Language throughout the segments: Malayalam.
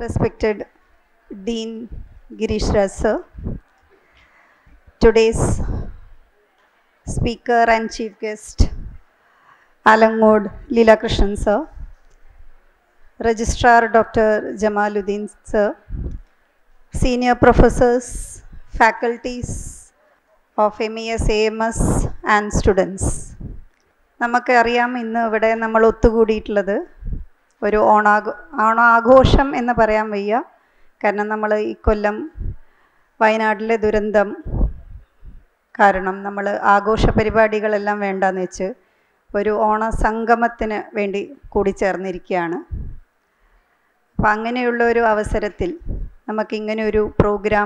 respected Dean Girish Raj sir, today's speaker and chief guest Alangod Leela Krishnan sir, Registrar Dr. Jamaluddin sir, senior professors, faculties of MES, AMS and students. നമുക്ക് അറിയാം ഇന്ന് ഇവിടെ നമ്മൾ ഒത്തുകൂടിയിട്ടുള്ളത് ഒരു ഓണാഘോ ഓണാഘോഷം എന്ന് പറയാൻ വയ്യ കാരണം നമ്മൾ ഈ കൊല്ലം വയനാട്ടിലെ ദുരന്തം കാരണം നമ്മൾ ആഘോഷ പരിപാടികളെല്ലാം വേണ്ടാന്ന് വെച്ച് ഒരു ഓണ സംഗമത്തിന് വേണ്ടി കൂടിച്ചേർന്നിരിക്കുകയാണ് അപ്പം അങ്ങനെയുള്ള ഒരു അവസരത്തിൽ നമുക്കിങ്ങനെ ഒരു പ്രോഗ്രാം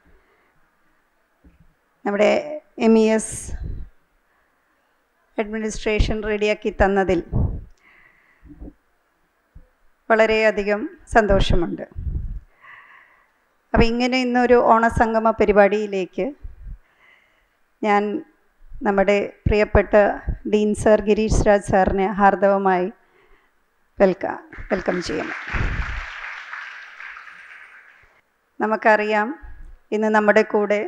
നമ്മുടെ എം ഇ എസ് അഡ്മിനിസ്ട്രേഷൻ റെഡിയാക്കി തന്നതിൽ വളരെയധികം സന്തോഷമുണ്ട് അപ്പം ഇങ്ങനെ ഇന്നൊരു ഓണസംഗമ പരിപാടിയിലേക്ക് ഞാൻ നമ്മുടെ പ്രിയപ്പെട്ട ഡീൻ സർ ഗിരീഷ് രാജ് സാറിനെ ഹാർദവമായി വെൽക്കം വെൽക്കം ചെയ്യുന്നു നമുക്കറിയാം ഇന്ന് നമ്മുടെ കൂടെ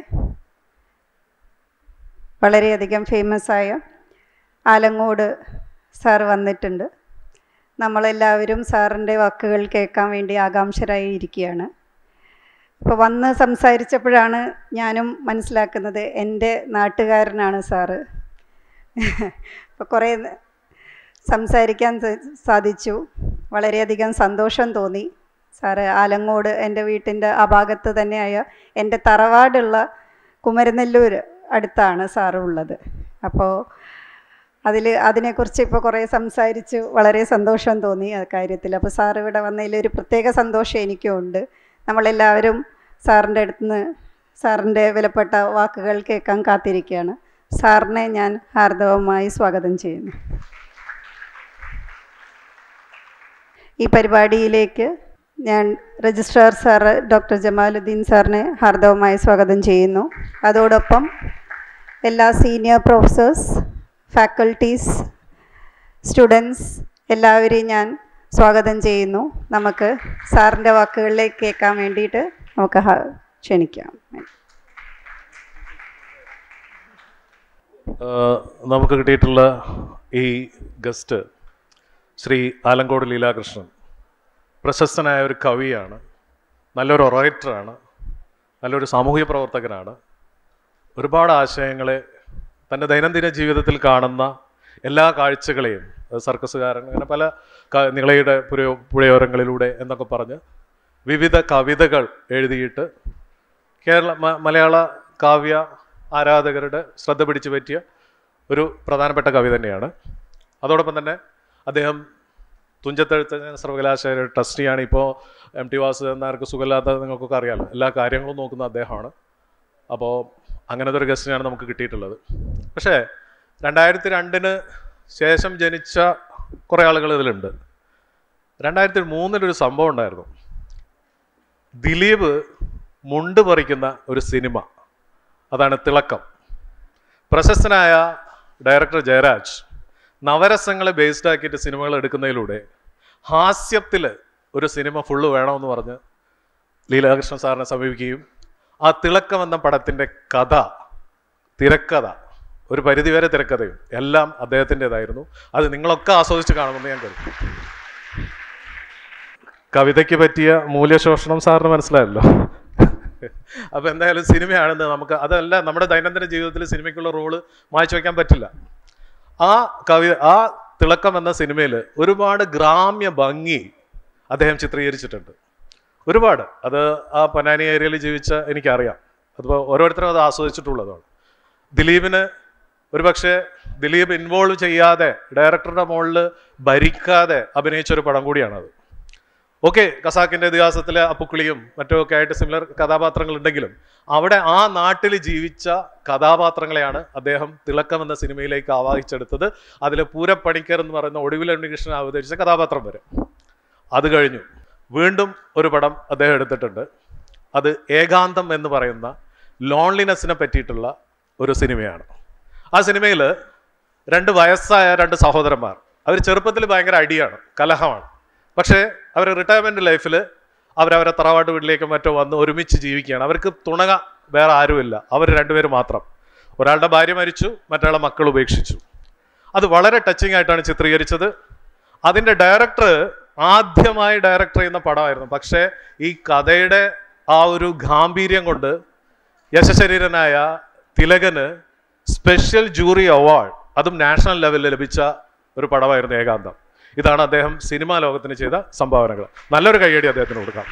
വളരെയധികം ഫേമസ് ആയ ആലങ്ങോട് സാർ വന്നിട്ടുണ്ട് നമ്മളെല്ലാവരും സാറിൻ്റെ വാക്കുകൾ കേൾക്കാൻ വേണ്ടി ആകാംക്ഷരായി ഇരിക്കുകയാണ് അപ്പോൾ വന്ന് സംസാരിച്ചപ്പോഴാണ് ഞാനും മനസ്സിലാക്കുന്നത് എൻ്റെ നാട്ടുകാരനാണ് സാറ് അപ്പോൾ കുറേ സംസാരിക്കാൻ സാധിച്ചു വളരെയധികം സന്തോഷം തോന്നി സാറ് ആലങ്ങോട് എൻ്റെ വീട്ടിൻ്റെ ആ ഭാഗത്ത് തന്നെയായ എൻ്റെ തറവാടുള്ള കുമരനെല്ലൂർ അടുത്താണ് സാറ് ഉള്ളത് അപ്പോൾ അതിൽ അതിനെക്കുറിച്ച് ഇപ്പോൾ കുറേ സംസാരിച്ചു വളരെ സന്തോഷം തോന്നി ആ കാര്യത്തിൽ അപ്പോൾ സാർ ഇവിടെ വന്നതിൽ ഒരു പ്രത്യേക സന്തോഷം എനിക്കും ഉണ്ട് നമ്മളെല്ലാവരും സാറിൻ്റെ അടുത്ത് നിന്ന് സാറിൻ്റെ വിലപ്പെട്ട വാക്കുകൾ കേൾക്കാൻ കാത്തിരിക്കുകയാണ് സാറിനെ ഞാൻ ഹാർദവമായി സ്വാഗതം ചെയ്യുന്നു ഈ പരിപാടിയിലേക്ക് ഞാൻ രജിസ്ട്രാർ സാറ് ഡോക്ടർ ജമാലുദ്ദീൻ സാറിനെ ഹാർദവമായി സ്വാഗതം ചെയ്യുന്നു അതോടൊപ്പം എല്ലാ സീനിയർ പ്രൊഫസേഴ്സ് ഫാക്കൽറ്റീസ് സ്റ്റുഡൻസ് എല്ലാവരെയും ഞാൻ സ്വാഗതം ചെയ്യുന്നു നമുക്ക് സാറിൻ്റെ വാക്കുകളിലേക്ക് കേൾക്കാൻ വേണ്ടിയിട്ട് നമുക്ക് ക്ഷണിക്കാം നമുക്ക് കിട്ടിയിട്ടുള്ള ഈ ഗസ്റ്റ് ശ്രീ ആലങ്കോട് ലീലാകൃഷ്ണൻ പ്രശസ്തനായ ഒരു കവിയാണ് നല്ലൊരു ഒറേറ്ററാണ് നല്ലൊരു സാമൂഹിക പ്രവർത്തകനാണ് ഒരുപാട് ആശയങ്ങളെ തൻ്റെ ദൈനംദിന ജീവിതത്തിൽ കാണുന്ന എല്ലാ കാഴ്ചകളെയും സർക്കസുകാരൻ അങ്ങനെ പല നിളയുടെ പുരയോ പുഴയോരങ്ങളിലൂടെ എന്നൊക്കെ പറഞ്ഞ് വിവിധ കവിതകൾ എഴുതിയിട്ട് കേരള മലയാള കാവ്യ ആരാധകരുടെ ശ്രദ്ധ പിടിച്ചു പറ്റിയ ഒരു പ്രധാനപ്പെട്ട കവി തന്നെയാണ് അതോടൊപ്പം തന്നെ അദ്ദേഹം തുഞ്ചത്തെഴുത്ത് സർവകലാശാല ട്രസ്റ്റിയാണ് ഇപ്പോൾ എം ടി വാസ് എന്നാർക്ക് സുഖമില്ലാത്ത നിങ്ങൾക്കൊക്കെ അറിയാമല്ലോ എല്ലാ കാര്യങ്ങളും നോക്കുന്ന അദ്ദേഹമാണ് അപ്പോൾ അങ്ങനത്തെ ഒരു ഗസ്റ്റിനാണ് നമുക്ക് കിട്ടിയിട്ടുള്ളത് പക്ഷേ രണ്ടായിരത്തി രണ്ടിന് ശേഷം ജനിച്ച കുറേ ആളുകൾ ഇതിലുണ്ട് രണ്ടായിരത്തി മൂന്നിലൊരു സംഭവം ഉണ്ടായിരുന്നു ദിലീപ് മുണ്ട് പറിക്കുന്ന ഒരു സിനിമ അതാണ് തിളക്കം പ്രശസ്തനായ ഡയറക്ടർ ജയരാജ് നവരസങ്ങളെ ബേസ്ഡ് ആക്കിയിട്ട് സിനിമകൾ എടുക്കുന്നതിലൂടെ ഹാസ്യത്തിൽ ഒരു സിനിമ ഫുള്ള് വേണമെന്ന് പറഞ്ഞ് ലീലാകൃഷ്ണൻ സാറിനെ സമീപിക്കുകയും ആ തിളക്കം എന്ന പടത്തിൻ്റെ കഥ തിരക്കഥ ഒരു പരിധിവരെ തിരക്കഥയും എല്ലാം അദ്ദേഹത്തിൻ്റെതായിരുന്നു അത് നിങ്ങളൊക്കെ ആസ്വദിച്ച് കാണുമെന്ന് ഞാൻ കരുതുന്നു കവിതയ്ക്ക് പറ്റിയ മൂല്യശോഷണം സാറിന് മനസ്സിലായല്ലോ അപ്പൊ എന്തായാലും സിനിമയാണെന്ന് നമുക്ക് അതല്ല നമ്മുടെ ദൈനംദിന ജീവിതത്തിൽ സിനിമയ്ക്കുള്ള റോള് മായ്ച്ചു വയ്ക്കാൻ പറ്റില്ല ആ കവി ആ തിളക്കം എന്ന സിനിമയിൽ ഒരുപാട് ഗ്രാമ്യ ഭംഗി അദ്ദേഹം ചിത്രീകരിച്ചിട്ടുണ്ട് ഒരുപാട് അത് ആ പൊന്നാനി ഏരിയയിൽ ജീവിച്ച എനിക്കറിയാം അതിപ്പോൾ ഓരോരുത്തരും അത് ആസ്വദിച്ചിട്ടുള്ളതാണ് ദിലീപിന് ഒരുപക്ഷെ ദിലീപ് ഇൻവോൾവ് ചെയ്യാതെ ഡയറക്ടറുടെ മുകളിൽ ഭരിക്കാതെ അഭിനയിച്ചൊരു പടം കൂടിയാണത് ഓക്കെ ഖസാക്കിന്റെ ഇതിഹാസത്തിലെ അപ്പുക്കിളിയും മറ്റുമൊക്കെ ആയിട്ട് സിമിലർ കഥാപാത്രങ്ങൾ ഉണ്ടെങ്കിലും അവിടെ ആ നാട്ടിൽ ജീവിച്ച കഥാപാത്രങ്ങളെയാണ് അദ്ദേഹം തിളക്കം എന്ന സിനിമയിലേക്ക് ആവാഹിച്ചെടുത്തത് അതിൽ പൂരപ്പണിക്കർ എന്ന് പറയുന്ന ഒടുവിൽ ഉണ്ണികൃഷ്ണൻ അവതരിച്ച കഥാപാത്രം വരെ അത് കഴിഞ്ഞു വീണ്ടും ഒരു പടം അദ്ദേഹം എടുത്തിട്ടുണ്ട് അത് ഏകാന്തം എന്ന് പറയുന്ന ലോൺലിനെസ്സിനെ പറ്റിയിട്ടുള്ള ഒരു സിനിമയാണ് ആ സിനിമയിൽ രണ്ട് വയസ്സായ രണ്ട് സഹോദരന്മാർ അവർ ചെറുപ്പത്തിൽ ഭയങ്കര അടിയാണ് കലഹമാണ് പക്ഷേ അവർ റിട്ടയർമെന്റ് ലൈഫിൽ അവരവരെ തറവാട്ട് വീട്ടിലേക്കും മറ്റോ വന്ന് ഒരുമിച്ച് ജീവിക്കുകയാണ് അവർക്ക് തുണക വേറെ ആരുമില്ല അവർ രണ്ടുപേരും മാത്രം ഒരാളുടെ ഭാര്യ മരിച്ചു മറ്റൊരാളെ മക്കൾ ഉപേക്ഷിച്ചു അത് വളരെ ടച്ചിങ് ആയിട്ടാണ് ചിത്രീകരിച്ചത് അതിൻ്റെ ഡയറക്ടർ ആദ്യമായി ഡയറക്ടർ ചെയ്യുന്ന പടമായിരുന്നു പക്ഷേ ഈ കഥയുടെ ആ ഒരു ഗാംഭീര്യം കൊണ്ട് യശശരീരനായ തിലകന് സ്പെഷ്യൽ ജൂറി അവാർഡ് അതും നാഷണൽ ലെവലിൽ ലഭിച്ച ഒരു പടമായിരുന്നു ഏകാന്തം ഇതാണ് അദ്ദേഹം സിനിമാ ലോകത്തിന് ചെയ്ത സംഭാവനകൾ നല്ലൊരു കയ്യടി അദ്ദേഹത്തിന് കൊടുക്കാം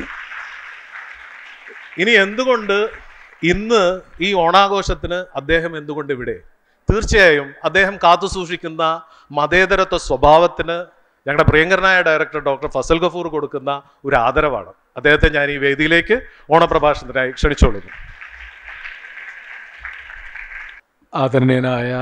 ഇനി എന്തുകൊണ്ട് ഇന്ന് ഈ ഓണാഘോഷത്തിന് അദ്ദേഹം എന്തുകൊണ്ട് ഇവിടെ തീർച്ചയായും അദ്ദേഹം കാത്തു സൂക്ഷിക്കുന്ന മതേതരത്വ സ്വഭാവത്തിന് ഞങ്ങളുടെ പ്രിയങ്കരനായ ഡയറക്ടർ ഡോക്ടർ ഫസൽ ഗഫൂർ കൊടുക്കുന്ന ഒരു ആദരവാണ് അദ്ദേഹത്തെ ഞാൻ ഈ വേദിയിലേക്ക് ഓണപ്രഭാഷണത്തിനായി ക്ഷണിച്ചോളുന്നു ആദരണീയനായ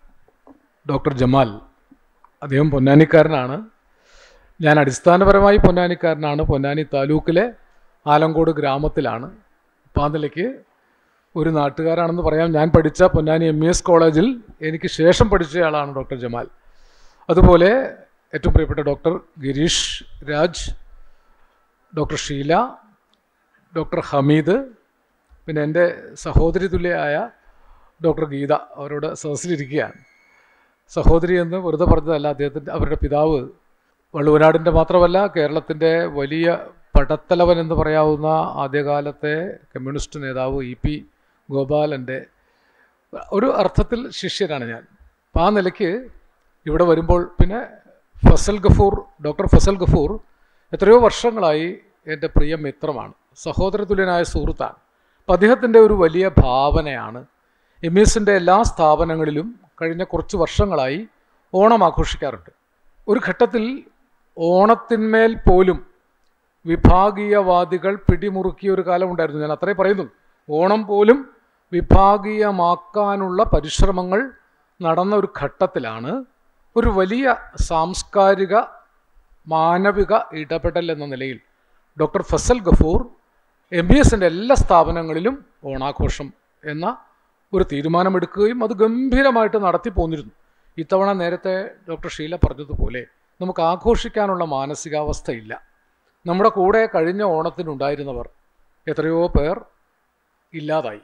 ഡോക്ടർ ജമാൽ അദ്ദേഹം പൊന്നാനിക്കാരനാണ് ഞാൻ അടിസ്ഥാനപരമായി പൊന്നാനിക്കാരനാണ് പൊന്നാനി താലൂക്കിലെ ആലങ്കോട് ഗ്രാമത്തിലാണ് അപ്പം ആ നിലയ്ക്ക് ഒരു നാട്ടുകാരാണെന്ന് പറയാം ഞാൻ പഠിച്ച പൊന്നാനി എം ഇ എസ് കോളേജിൽ എനിക്ക് ശേഷം പഠിച്ചയാളാണ് ഡോക്ടർ ജമാൽ അതുപോലെ ഏറ്റവും പ്രിയപ്പെട്ട doctor Girish Raj doctor Sheela doctor Hameed പിന്നെ എൻ്റെ സഹോദരി തുല്യയായ ഡോക്ടർ ഗീത അവരോട് സദസ്സിലിരിക്കുകയാണ് സഹോദരി എന്ന് വെറുതെ പറഞ്ഞതല്ല അദ്ദേഹത്തിൻ്റെ അവരുടെ പിതാവ് വള്ളുവനാടിൻ്റെ മാത്രമല്ല കേരളത്തിൻ്റെ വലിയ പടത്തലവൻ എന്ന് പറയാവുന്ന ആദ്യകാലത്തെ കമ്മ്യൂണിസ്റ്റ് നേതാവ് ഇ പി ഗോപാലൻ്റെ ഒരു അർത്ഥത്തിൽ ശിഷ്യനാണ് ഞാൻ അപ്പം ആ നിലയ്ക്ക് ഇവിടെ വരുമ്പോൾ പിന്നെ ഫസൽ ഗഫൂർ ഡോക്ടർ ഫസൽ ഗഫൂർ എത്രയോ വർഷങ്ങളായി എൻ്റെ പ്രിയ മിത്രമാണ് സഹോദരതുല്യനായ സുഹൃത്താണ് അപ്പം അദ്ദേഹത്തിൻ്റെ ഒരു വലിയ ഭാവനയാണ് എം എസിൻ്റെ എല്ലാ സ്ഥാപനങ്ങളിലും കഴിഞ്ഞ കുറച്ച് വർഷങ്ങളായി ഓണം ആഘോഷിക്കാറുണ്ട് ഒരു ഘട്ടത്തിൽ ഓണത്തിന്മേൽ പോലും വിഭാഗീയവാദികൾ പിടിമുറുക്കിയ ഒരു കാലമുണ്ടായിരുന്നു ഞാൻ അത്രേ പറയുന്നു ഓണം പോലും വിഭാഗീയമാക്കാനുള്ള പരിശ്രമങ്ങൾ നടന്ന ഒരു ഘട്ടത്തിലാണ് ഒരു വലിയ സാംസ്കാരിക മാനവിക ഇടപെടൽ എന്ന നിലയിൽ doctor Fazal Gafoor M B എസിൻ്റെ എല്ലാ സ്ഥാപനങ്ങളിലും ഓണാഘോഷം എന്ന ഒരു തീരുമാനമെടുക്കുകയും അത് ഗംഭീരമായിട്ട് നടത്തി പോന്നിരുന്നു ഇത്തവണ നേരത്തെ ഡോക്ടർ ഷീല പറഞ്ഞതുപോലെ നമുക്ക് ആഘോഷിക്കാനുള്ള മാനസികാവസ്ഥയില്ല നമ്മുടെ കൂടെ കഴിഞ്ഞ ഓണത്തിനുണ്ടായിരുന്നവർ എത്രയോ പേർ ഇല്ലാതായി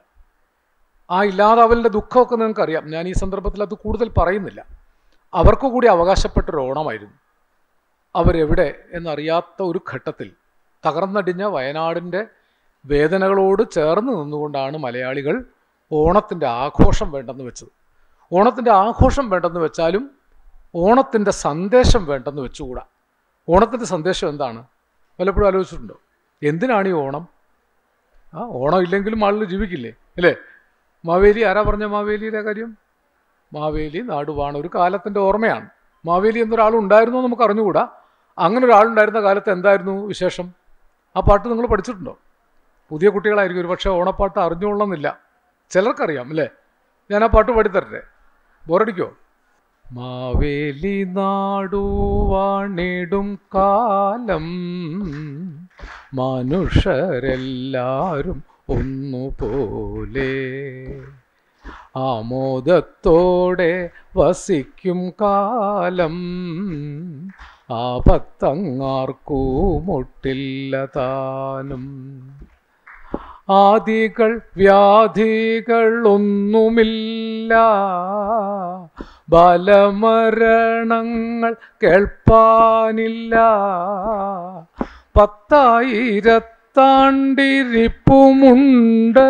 ആ ഇല്ലാതാവലിൻ്റെ ദുഃഖമൊക്കെ നിങ്ങൾക്കറിയാം ഞാൻ ഈ സന്ദർഭത്തിൽ അത് കൂടുതൽ പറയുന്നില്ല അവർക്ക് കൂടി അവകാശപ്പെട്ടൊരു ഓണമായിരുന്നു അവരെവിടെ എന്നറിയാത്ത ഒരു ഘട്ടത്തിൽ തകർന്നടിഞ്ഞ വയനാടിൻ്റെ വേദനകളോട് ചേർന്ന് നിന്നുകൊണ്ടാണ് മലയാളികൾ ഓണത്തിൻ്റെ ആഘോഷം വേണ്ടെന്ന് വെച്ചത് ഓണത്തിൻ്റെ ആഘോഷം വേണ്ടെന്ന് വെച്ചാലും ഓണത്തിൻ്റെ സന്ദേശം വേണ്ടെന്ന് വെച്ചുകൂടാ ഓണത്തിൻ്റെ സന്ദേശം എന്താണ് പലപ്പോഴും ആലോചിച്ചിട്ടുണ്ടോ എന്തിനാണ് ഈ ഓണം ആ ഓണം ഇല്ലെങ്കിലും ആളുകൾ ജീവിക്കില്ലേ അല്ലേ മാവേലി ആരാ പറഞ്ഞ മാവേലിയുടെ കാര്യം മാവേലി നാടുവാണ് ഒരു കാലത്തിൻ്റെ ഓർമ്മയാണ് മാവേലി എന്നൊരാളുണ്ടായിരുന്നോ നമുക്ക് അറിഞ്ഞുകൂടാ അങ്ങനെ ഒരാളുണ്ടായിരുന്ന കാലത്ത് എന്തായിരുന്നു വിശേഷം ആ പാട്ട് നിങ്ങൾ പഠിച്ചിട്ടുണ്ടോ പുതിയ കുട്ടികളായിരിക്കും ഒരു പക്ഷേ ഓണപ്പാട്ട് അറിഞ്ഞുകൊള്ളുന്നില്ല ചിലർക്കറിയാം അല്ലേ ഞാൻ ആ പാട്ട് പാടിത്തരട്ടെ ബോറടിക്കോ മാവേലി നാടുവാണിടും കാലം മനുഷ്യരെല്ലാരും ഒന്നുപോലെ ആമോദത്തോടെ വസിക്കും കാലം ആപത്തങ്ങാർക്കുമൊട്ടില്ല താനും ആദികൾ വ്യാധികൾ ഒന്നുമില്ല ബലമരണങ്ങൾ കേൾപ്പാനില്ല പത്തായിരത്താണ്ടിരിപ്പുമുണ്ട്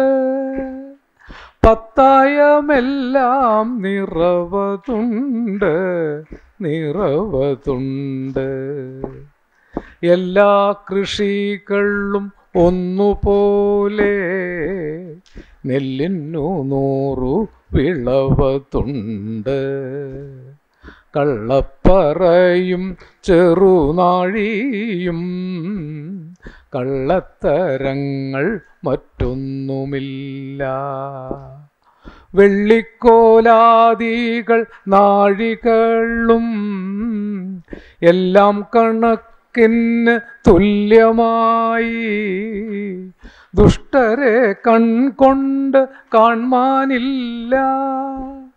പത്തായമെല്ലാം നിറവതുണ്ട് നിറവതുണ്ട് എല്ലാ കൃഷികളിലും ഒന്നുപോലെ നെല്ലിനു നൂറു വിളവതുണ്ട് കള്ളപ്പറയും ചെറുനാഴിയും കള്ളത്തരങ്ങൾ മറ്റൊന്നുമില്ല വെള്ളിക്കോലാദികൾ നാഴികളും എല്ലാം കണക്കിന് തുല്യമായി ദുഷ്ടരെ കൺകൊണ്ട് കാൺമാനില്ല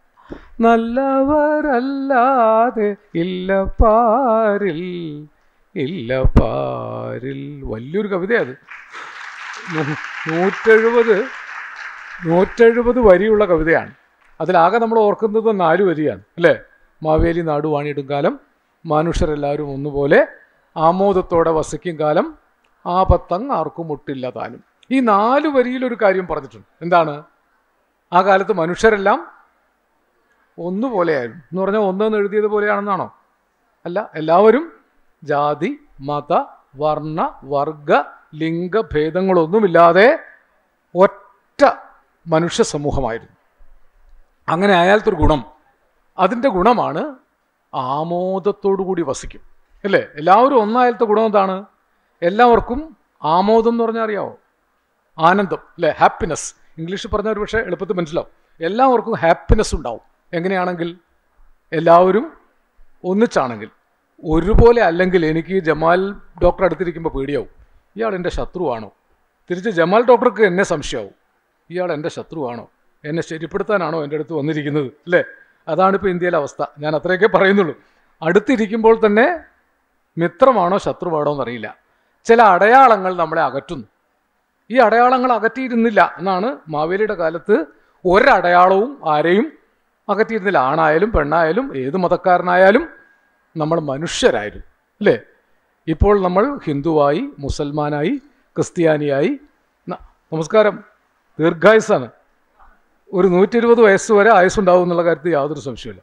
നല്ലവരല്ലാതെ ഇല്ല പാരിൽ ഇല്ല പാരിൽ വലിയൊരു കവിതയത് നൂറ്റെഴുപത് നൂറ്റെഴുപത് വരിയുള്ള കവിതയാണ് അതിലാകെ നമ്മൾ ഓർക്കുന്നത് നാല് വരിയാണ് അല്ലേ മാവേലി നാട് വാണിയിടും കാലം മനുഷ്യരെല്ലാവരും ഒന്നുപോലെ ആമോദത്തോടെ വസിക്കും കാലം ആപത്തങ് ആർക്കും മുട്ടില്ല താനും ഈ നാല് വരിയിലൊരു കാര്യം പറഞ്ഞിട്ടുണ്ട് എന്താണ് ആ കാലത്ത് മനുഷ്യരെല്ലാം ഒന്നുപോലെയായിരുന്നു എന്ന് പറഞ്ഞാൽ ഒന്നെന്ന് എഴുതിയത് പോലെയാണെന്നാണോ അല്ല എല്ലാവരും ജാതി മത വർണ്ണ വർഗ ലിംഗ ഭേദങ്ങളൊന്നുമില്ലാതെ ഒറ്റ മനുഷ്യ സമൂഹമായിരുന്നു അങ്ങനെ അയാളത്തൊരു ഗുണം അതിൻ്റെ ഗുണമാണ് ആമോദത്തോടു കൂടി വസിക്കും അല്ലേ എല്ലാവരും ഒന്നായാലത്തെ ഗുണം എന്താണ് എല്ലാവർക്കും ആമോദം എന്ന് പറഞ്ഞാൽ അറിയാവോ ആനന്ദം അല്ലേ ഹാപ്പിനെസ് ഇംഗ്ലീഷ് പറഞ്ഞ ഒരു പക്ഷേ എളുപ്പത്തിൽ മനസ്സിലാവും എല്ലാവർക്കും ഹാപ്പിനെസ് ഉണ്ടാവും എങ്ങനെയാണെങ്കിൽ എല്ലാവരും ഒന്നിച്ചാണെങ്കിൽ ഒരുപോലെ അല്ലെങ്കിൽ എനിക്ക് ജമാൽ ഡോക്ടർ അടുത്തിരിക്കുമ്പോൾ പേടിയാവും ഇയാൾ എൻ്റെ ശത്രുവാണോ തിരിച്ച് ജമാൽ ഡോക്ടർക്ക് എന്നെ സംശയമാവും ഇയാൾ എൻ്റെ ശത്രുവാണോ എന്നെ ശരിപ്പെടുത്താനാണോ എൻ്റെ അടുത്ത് വന്നിരിക്കുന്നത് അല്ലേ അതാണ് ഇപ്പോൾ ഇന്ത്യയിലെ അവസ്ഥ ഞാൻ അത്രയൊക്കെ പറയുന്നുള്ളൂ അടുത്തിരിക്കുമ്പോൾ തന്നെ മിത്രമാണോ ശത്രുവാണോ എന്നറിയില്ല ചില അടയാളങ്ങൾ നമ്മളെ അകറ്റുന്നു ഈ അടയാളങ്ങൾ അകറ്റിയിരുന്നില്ല എന്നാണ് മാവേലിയുടെ കാലത്ത് ഒരടയാളവും ആരെയും അകറ്റിയിരുന്നില്ല ആണായാലും പെണ്ണായാലും ഏത് മതക്കാരനായാലും നമ്മൾ മനുഷ്യരായിരുന്നു അല്ലേ ഇപ്പോൾ നമ്മൾ ഹിന്ദുവായി മുസൽമാനായി ക്രിസ്ത്യാനിയായി ന- നമസ്കാരം ദീർഘായുസാണ് ഒരു നൂറ്റി ഇരുപത് വയസ്സ് വരെ ആയുസ്സുണ്ടാവും എന്നുള്ള കാര്യത്തിൽ യാതൊരു സംശയമില്ല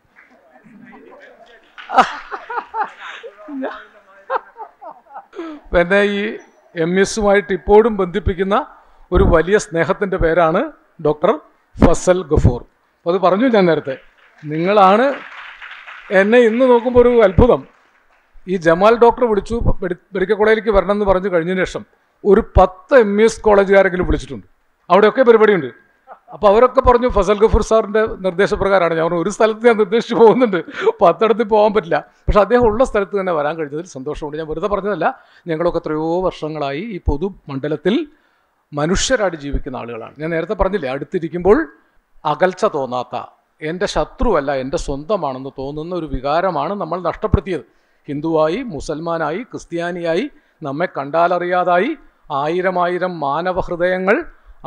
പിന്നെ ഈ എം എസുമായിട്ട് ഇപ്പോഴും ബന്ധിപ്പിക്കുന്ന ഒരു വലിയ സ്നേഹത്തിൻ്റെ പേരാണ് ഡോക്ടർ ഫസൽ ഗഫൂർ അപ്പോൾ അത് പറഞ്ഞു ഞാൻ നേരത്തെ നിങ്ങളാണ് എന്നെ ഇന്ന് നോക്കുമ്പോൾ ഒരു അത്ഭുതം ഈ ജമാൽ ഡോക്ടർ വിളിച്ചു മെഡി- മെഡിക്കൽ കോളേജിലേക്ക് വരണം എന്ന് പറഞ്ഞു കഴിഞ്ഞതിന് ശേഷം ഒരു പത്ത് എം ഇ എസ് കോളേജുകാരെങ്കിലും വിളിച്ചിട്ടുണ്ട് അവിടെയൊക്കെ പരിപാടിയുണ്ട് അപ്പോൾ അവരൊക്കെ പറഞ്ഞു ഫസൽ ഗഫൂർ സാറിൻ്റെ നിർദ്ദേശപ്രകാരമാണ് ഞാൻ പറഞ്ഞു, ഒരു സ്ഥലത്ത് ഞാൻ നിർദ്ദേശിച്ച് പോകുന്നുണ്ട് പത്തിടത്ത് പോകാൻ പറ്റില്ല പക്ഷെ അദ്ദേഹം ഉള്ള സ്ഥലത്ത് തന്നെ വരാൻ കഴിഞ്ഞതിൽ സന്തോഷമുണ്ട് ഞാൻ വെറുതെ പറഞ്ഞതല്ല ഞങ്ങളൊക്കെ എത്രയോ വർഷങ്ങളായി ഈ പൊതു മണ്ഡലത്തിൽ മനുഷ്യരായിട്ട് ജീവിക്കുന്ന ആളുകളാണ് ഞാൻ നേരത്തെ പറഞ്ഞില്ലേ അടുത്തിരിക്കുമ്പോൾ അകൽച്ച തോന്നാത്ത എൻ്റെ ശത്രുവല്ല എൻ്റെ സ്വന്തമാണെന്ന് തോന്നുന്ന ഒരു വികാരമാണ് നമ്മൾ നഷ്ടപ്പെടുത്തിയത് ഹിന്ദുവായി മുസൽമാനായി ക്രിസ്ത്യാനിയായി നമ്മെ കണ്ടാലറിയാതായി ആയിരം ആയിരം മാനവ ഹൃദയങ്ങൾ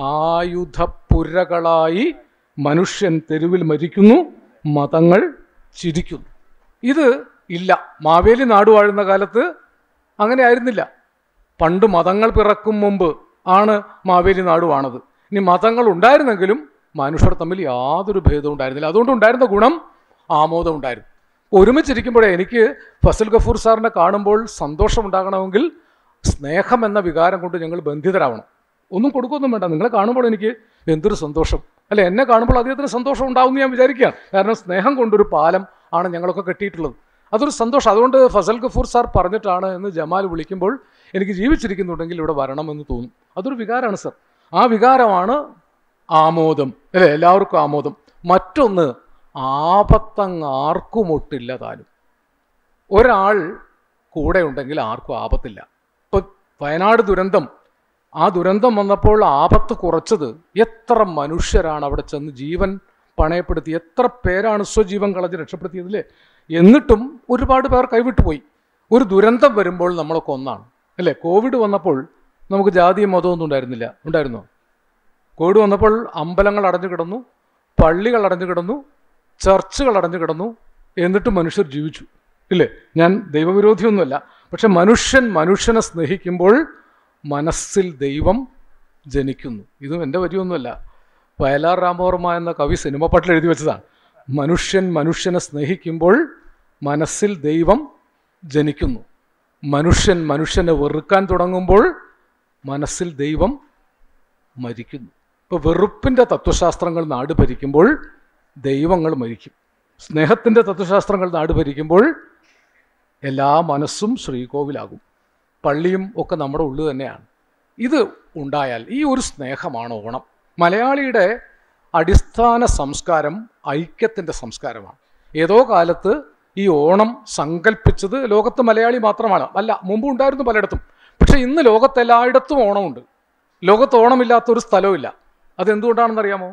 ആയുധപ്പുരകളായി മനുഷ്യൻ തെരുവിൽ മരിക്കുന്നു മതങ്ങൾ ചിരിക്കുന്നു ഇത് ഇല്ല മാവേലി നാട് വാഴുന്ന കാലത്ത് അങ്ങനെ ആയിരുന്നില്ല പണ്ട് മതങ്ങൾ പിറക്കും മുമ്പ് ആണ് മാവേലി നാടുവാണത് ഇനി മതങ്ങൾ ഉണ്ടായിരുന്നെങ്കിലും മനുഷ്യർ തമ്മിൽ യാതൊരു ഭേദവും ഉണ്ടായിരുന്നില്ല അതുകൊണ്ട് ഉണ്ടായിരുന്ന ഗുണം ആമോദം ഉണ്ടായിരുന്നു ഒരുമിച്ചിരിക്കുമ്പോഴേ എനിക്ക് ഫസൽ ഗഫൂർ സാറിനെ കാണുമ്പോൾ സന്തോഷം ഉണ്ടാകണമെങ്കിൽ സ്നേഹം എന്ന വികാരം കൊണ്ട് ഞങ്ങൾ ബന്ധിതരാവണം ഒന്നും കൊടുക്കൊന്നും വേണ്ട നിങ്ങളെ കാണുമ്പോൾ എനിക്ക് എന്തൊരു സന്തോഷം അല്ലെ എന്നെ കാണുമ്പോൾ അദ്ദേഹത്തിന് സന്തോഷം ഉണ്ടാവും എന്ന് ഞാൻ വിചാരിക്കുകയാണ് കാരണം സ്നേഹം കൊണ്ടൊരു പാലം ആണ് ഞങ്ങളൊക്കെ കെട്ടിയിട്ടുള്ളത് അതൊരു സന്തോഷം അതുകൊണ്ട് ഫസൽ ഗഫൂർ സാർ പറഞ്ഞിട്ടാണ് എന്ന് ജമാൽ വിളിക്കുമ്പോൾ എനിക്ക് ജീവിച്ചിരിക്കുന്നുണ്ടെങ്കിൽ ഇവിടെ വരണമെന്ന് തോന്നും അതൊരു വികാരമാണ് സർ ആ വികാരമാണ് ആമോദം അല്ലേ എല്ലാവർക്കും ആമോദം മറ്റൊന്ന് ആപത്തങ്ങ് ആർക്കുമൊട്ടില്ല താനും ഒരാൾ കൂടെ ഉണ്ടെങ്കിൽ ആർക്കും ആപത്തില്ല ഇപ്പൊ വയനാട് ദുരന്തം ആ ദുരന്തം വന്നപ്പോൾ ആപത്ത് കുറച്ചത് എത്ര മനുഷ്യരാണ് അവിടെ ചെന്ന് ജീവൻ പണയപ്പെടുത്തി എത്ര പേരാണ് സ്വജീവൻ കളഞ്ഞ് രക്ഷപ്പെടുത്തിയതില്ലേ എന്നിട്ടും ഒരുപാട് പേർ കൈവിട്ടു പോയി ഒരു ദുരന്തം വരുമ്പോൾ നമ്മളൊക്കെ ഒന്നാണ് അല്ലേ കോവിഡ് വന്നപ്പോൾ നമുക്ക് ജാതിയും മതമൊന്നും ഉണ്ടായിരുന്നില്ല ഉണ്ടായിരുന്നോ കോവിഡ് വന്നപ്പോൾ അമ്പലങ്ങൾ അടഞ്ഞു കിടന്നു പള്ളികൾ അടഞ്ഞു കിടന്നു ചർച്ചുകൾ അടഞ്ഞു കിടന്നു എന്നിട്ടും മനുഷ്യർ ജീവിച്ചു ഇല്ലേ ഞാൻ ദൈവവിരോധിയൊന്നുമല്ല പക്ഷെ മനുഷ്യൻ മനുഷ്യനെ സ്നേഹിക്കുമ്പോൾ മനസ്സിൽ ദൈവം ജനിക്കുന്നു ഇതും എൻ്റെ വരിയൊന്നുമല്ല വയലാർ രാമവർമ്മ എന്ന കവി സിനിമ പാട്ടിൽ എഴുതി വെച്ചതാണ് മനുഷ്യൻ മനുഷ്യനെ സ്നേഹിക്കുമ്പോൾ മനസ്സിൽ ദൈവം ജനിക്കുന്നു മനുഷ്യൻ മനുഷ്യനെ വെറുക്കാൻ തുടങ്ങുമ്പോൾ മനസ്സിൽ ദൈവം മരിക്കുന്നു ഇപ്പോൾ വെറുപ്പിൻ്റെ തത്വശാസ്ത്രങ്ങൾ നാട് ഭരിക്കുമ്പോൾ ദൈവങ്ങൾ മരിക്കും സ്നേഹത്തിൻ്റെ തത്വശാസ്ത്രങ്ങൾ നാട് ഭരിക്കുമ്പോൾ എല്ലാ മനസ്സും ശ്രീകോവിലാകും പള്ളിയും ഒക്കെ നമ്മുടെ ഉള്ളു തന്നെയാണ് ഇത് ഉണ്ടായാൽ ഈ ഒരു സ്നേഹമാണ് ഓണം മലയാളിയുടെ അടിസ്ഥാന സംസ്കാരം ഐക്യത്തിൻ്റെ സംസ്കാരമാണ് ഏതോ കാലത്ത് ഈ ഓണം സങ്കല്പിച്ചത് ലോകത്ത് മലയാളി മാത്രമാണ് അല്ല മുമ്പ് ഉണ്ടായിരുന്നു പലയിടത്തും പക്ഷേ ഇന്ന് ലോകത്തെല്ലായിടത്തും ഓണമുണ്ട് ലോകത്ത് ഓണമില്ലാത്ത ഒരു സ്ഥലവുമില്ല അതെന്തുകൊണ്ടാണെന്നറിയാമോ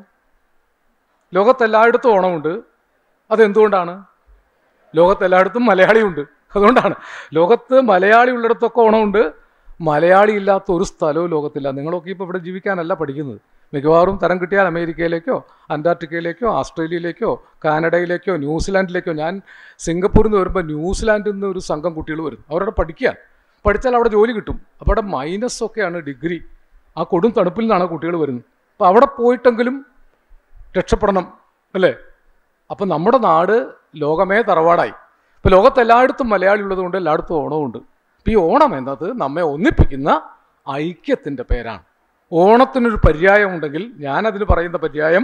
ലോകത്തെല്ലായിടത്തും ഓണമുണ്ട് അതെന്തുകൊണ്ടാണ് ലോകത്തെല്ലായിടത്തും മലയാളിയുണ്ട് അതുകൊണ്ടാണ് ലോകത്ത് മലയാളി ഉള്ളിടത്തൊക്കെ ഓണമുണ്ട് മലയാളി ഇല്ലാത്ത ഒരു സ്ഥലവും ലോകത്തില്ല നിങ്ങളൊക്കെ ഇപ്പോൾ ഇവിടെ ജീവിക്കാനല്ല പഠിക്കുന്നത് മിക്കവാറും തരം കിട്ടിയാൽ അമേരിക്കയിലേക്കോ അന്റാർട്ടിക്കയിലേക്കോ ആസ്ട്രേലിയയിലേക്കോ കാനഡയിലേക്കോ ന്യൂസിലാൻഡിലേക്കോ ഞാൻ സിംഗപ്പൂരിൽ നിന്ന് വരുമ്പോൾ ന്യൂസിലാൻഡിൽ നിന്ന് ഒരു സംഘം കുട്ടികൾ വരും അവരവിടെ പഠിക്കാൻ പഠിച്ചാൽ അവിടെ ജോലി കിട്ടും അപ്പോൾ അവിടെ മൈനസ് ഒക്കെയാണ് ഡിഗ്രി ആ കൊടും തണുപ്പിൽ നിന്നാണ് കുട്ടികൾ വരുന്നത് അപ്പോൾ അവിടെ പോയിട്ടെങ്കിലും രക്ഷപ്പെടണം അല്ലേ അപ്പം നമ്മുടെ നാട് ലോകമേ തറവാടായി ഇപ്പോൾ ലോകത്ത് എല്ലായിടത്തും മലയാളി ഉള്ളതുകൊണ്ട് എല്ലായിടത്തും ഓണമുണ്ട് അപ്പോൾ ഈ ഓണം എന്നത് നമ്മെ ഒന്നിപ്പിക്കുന്ന ഐക്യത്തിൻ്റെ പേരാണ് ഓണത്തിനൊരു പര്യായം ഉണ്ടെങ്കിൽ ഞാനതിന് പറയുന്ന പര്യായം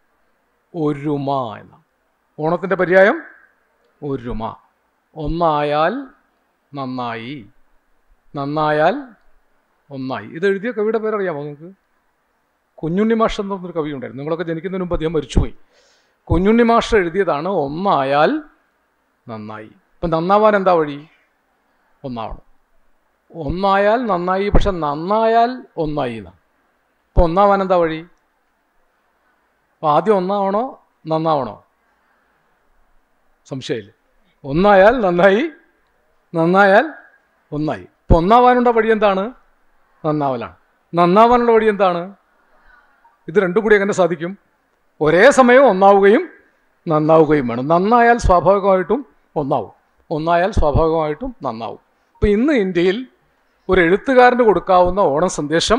ഒരുമ എന്നാണ് ഓണത്തിൻ്റെ പര്യായം ഒരുമ ഒന്നായാൽ നന്നായി നന്നായാൽ ഒന്നായി ഇത് എഴുതിയ കവിയുടെ പേരറിയാമോ നിങ്ങൾക്ക് കുഞ്ഞുണ്ണി മാഷ് എന്ന് പറഞ്ഞൊരു കവി ഉണ്ടായിരുന്നു നിങ്ങളൊക്കെ ജനിക്കുന്നതിന് മുമ്പ് അദ്ദേഹം മരിച്ചുപോയി കുഞ്ഞുണ്ണി മാഷ് എഴുതിയതാണ് ഒന്നായാൽ നന്നായി ഇപ്പം നന്നാവാൻ എന്താ വഴി ഒന്നാവണം ഒന്നായാൽ നന്നായി പക്ഷെ നന്നായാൽ ഒന്നായി എന്നാണ് ഇപ്പം ഒന്നാവാൻ എന്താ വഴി അപ്പം ആദ്യം ഒന്നാവണോ നന്നാവണോ സംശയമില്ല ഒന്നായാൽ നന്നായി നന്നായാൽ ഒന്നായി ഇപ്പം ഒന്നാവാനുള്ള വഴി എന്താണ് നന്നാവലാണ് നന്നാവാനുള്ള വഴി എന്താണ് ഇത് രണ്ടും കൂടി എങ്ങനെ സാധിക്കും ഒരേ സമയം ഒന്നാവുകയും നന്നാവുകയും വേണം നന്നായാൽ സ്വാഭാവികമായിട്ടും ഒന്നാവും ഒന്നായാൽ സ്വാഭാവികമായിട്ടും നന്നാവും ഇപ്പം ഇന്ന് ഇന്ത്യയിൽ ഒരു എഴുത്തുകാരന് കൊടുക്കാവുന്ന ഓണം സന്ദേശം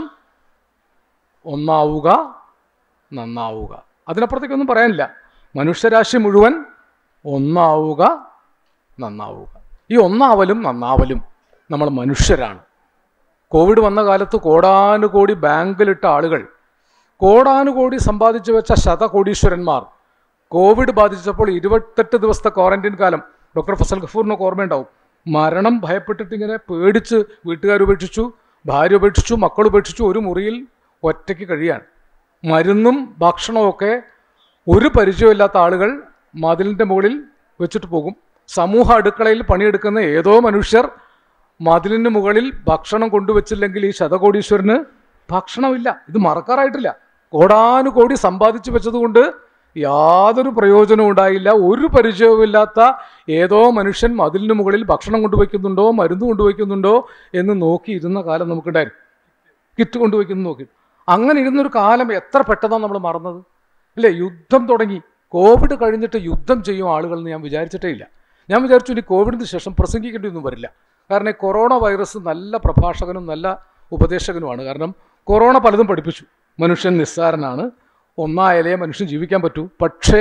ഒന്നാവുക നന്നാവുക അതിനപ്പുറത്തേക്കൊന്നും പറയാനില്ല മനുഷ്യരാശി മുഴുവൻ ഒന്നാവുക നന്നാവുക ഈ ഒന്നാവലും നന്നാവലും നമ്മൾ മനുഷ്യരാണ് കോവിഡ് വന്ന കാലത്ത് കോടാനുകോടി ബാങ്കിലിട്ട ആളുകൾ കോടാനുകോടി സമ്പാദിച്ചു വെച്ച ശതകോടീശ്വരന്മാർ കോവിഡ് ബാധിച്ചപ്പോൾ ഇരുപത്തെട്ട് ദിവസത്തെ ക്വാറന്റൈൻ കാലം ഡോക്ടർ ഫസൽ ഗഫൂറിനൊക്കെ ഓർമ്മയുണ്ടാവും മരണം ഭയപ്പെട്ടിട്ട് ഇങ്ങനെ പേടിച്ച് വീട്ടുകാർ ഉപേക്ഷിച്ചു ഭാര്യ ഉപേക്ഷിച്ചു മക്കൾ ഉപേക്ഷിച്ചു ഒരു മുറിയിൽ ഒറ്റയ്ക്ക് കഴിയാണ് മരുന്നും ഭക്ഷണവും ഒക്കെ ഒരു പരിചയമില്ലാത്ത ആളുകൾ മതിലിൻ്റെ മുകളിൽ വെച്ചിട്ട് പോകും സമൂഹ അടുക്കളയിൽ പണിയെടുക്കുന്ന ഏതോ മനുഷ്യർ മതിലിന് മുകളിൽ ഭക്ഷണം കൊണ്ടുവച്ചില്ലെങ്കിൽ ഈ ശതകോടീശ്വരന് ഭക്ഷണമില്ല ഇത് മറക്കാറായിട്ടില്ല കോടാനുകോടി സമ്പാദിച്ചു വെച്ചതുകൊണ്ട് യാതൊരു പ്രയോജനവും ഉണ്ടായില്ല ഒരു പരിചയവുമില്ലാത്ത ഏതോ മനുഷ്യൻ മതിലിന് മുകളിൽ ഭക്ഷണം കൊണ്ടുവയ്ക്കുന്നുണ്ടോ മരുന്ന് കൊണ്ടുവയ്ക്കുന്നുണ്ടോ എന്ന് നോക്കിയിരുന്ന കാലം നമുക്കുണ്ടായിരുന്നു കിറ്റ് കൊണ്ടുവയ്ക്കുന്നു നോക്കി അങ്ങനെ ഇരുന്നൊരു കാലം എത്ര പെട്ടെന്നാണ് നമ്മൾ മറന്നത് അല്ലേ യുദ്ധം തുടങ്ങി കോവിഡ് കഴിഞ്ഞിട്ട് യുദ്ധം ചെയ്യും ആളുകൾ എന്ന് ഞാൻ വിചാരിച്ചിട്ടേ ഇല്ല ഞാൻ വിചാരിച്ചു ഇനി കോവിഡിന് ശേഷം പ്രസംഗിക്കേണ്ടിയൊന്നും വരില്ല കാരണം ഈ കൊറോണ വൈറസ് നല്ല പ്രഭാഷകനും നല്ല ഉപദേശകനുമാണ് കാരണം കൊറോണ പലതും പഠിപ്പിച്ചു മനുഷ്യൻ നിസ്സാരനാണ് ഒന്നായാലേ മനുഷ്യൻ ജീവിക്കാൻ പറ്റൂ പക്ഷേ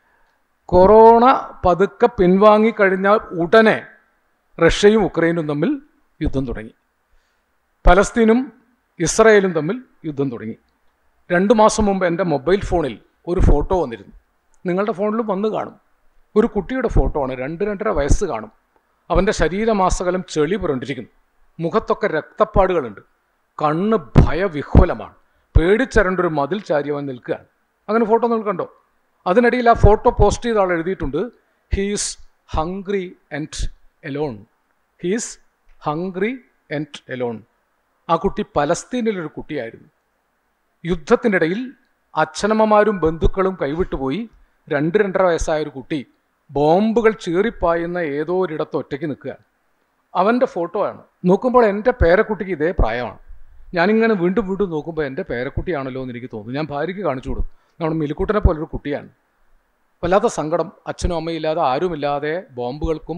കൊറോണ പതുക്കെ പിൻവാങ്ങിക്കഴിഞ്ഞാൽ ഉടനെ റഷ്യയും ഉക്രൈനും തമ്മിൽ യുദ്ധം തുടങ്ങി പലസ്തീനും ഇസ്രയേലും തമ്മിൽ യുദ്ധം തുടങ്ങി രണ്ട് മാസം മുമ്പ് എൻ്റെ മൊബൈൽ ഫോണിൽ ഒരു ഫോട്ടോ വന്നിരുന്നു നിങ്ങളുടെ ഫോണിലും വന്ന് കാണും ഒരു കുട്ടിയുടെ ഫോട്ടോ ആണ് രണ്ട് രണ്ടര വയസ്സ് കാണും അവൻ്റെ ശരീരമാസകലം ചെളി പുരണ്ടിരിക്കുന്നു മുഖത്തൊക്കെ രക്തപ്പാടുകളുണ്ട് കണ്ണ് ഭയവിഹ്വലമാണ് പേടിച്ചരണ്ടൊരു മതിൽ ചാരി അവൻ നിൽക്കുകയാണ് അങ്ങനെ ഫോട്ടോ നിങ്ങൾ കണ്ടോ അതിനിടയിൽ ആ ഫോട്ടോ പോസ്റ്റ് ചെയ്ത ആൾ എഴുതിയിട്ടുണ്ട് he's hungry and alone he's hungry and alone ആ കുട്ടി പലസ്തീനിലൊരു കുട്ടിയായിരുന്നു യുദ്ധത്തിനിടയിൽ അച്ഛനമ്മമാരും ബന്ധുക്കളും കൈവിട്ടുപോയി രണ്ട് രണ്ടര വയസ്സായ ഒരു കുട്ടി ബോംബുകൾ ചീറിപ്പായുന്ന ഏതോ ഒരിടത്ത് ഒറ്റയ്ക്ക് നിൽക്കുകയാണ് അവൻ്റെ ഫോട്ടോ ആണ് നോക്കുമ്പോൾ എൻ്റെ പേരക്കുട്ടിക്ക് ഇതേ പ്രായമാണ് ഞാനിങ്ങനെ വീണ്ടും വീണ്ടും നോക്കുമ്പോൾ എൻ്റെ പേരക്കുട്ടിയാണല്ലോ എന്ന് എനിക്ക് തോന്നുന്നു ഞാൻ ഭാര്യയ്ക്ക് കാണിച്ചു കൊടുക്കും നമ്മുടെ മിലിക്കുട്ടനെ പോലൊരു കുട്ടിയാണ് വല്ലാത്ത സങ്കടം അച്ഛനും അമ്മയും ഇല്ലാതെ ആരുമില്ലാതെ ബോംബുകൾക്കും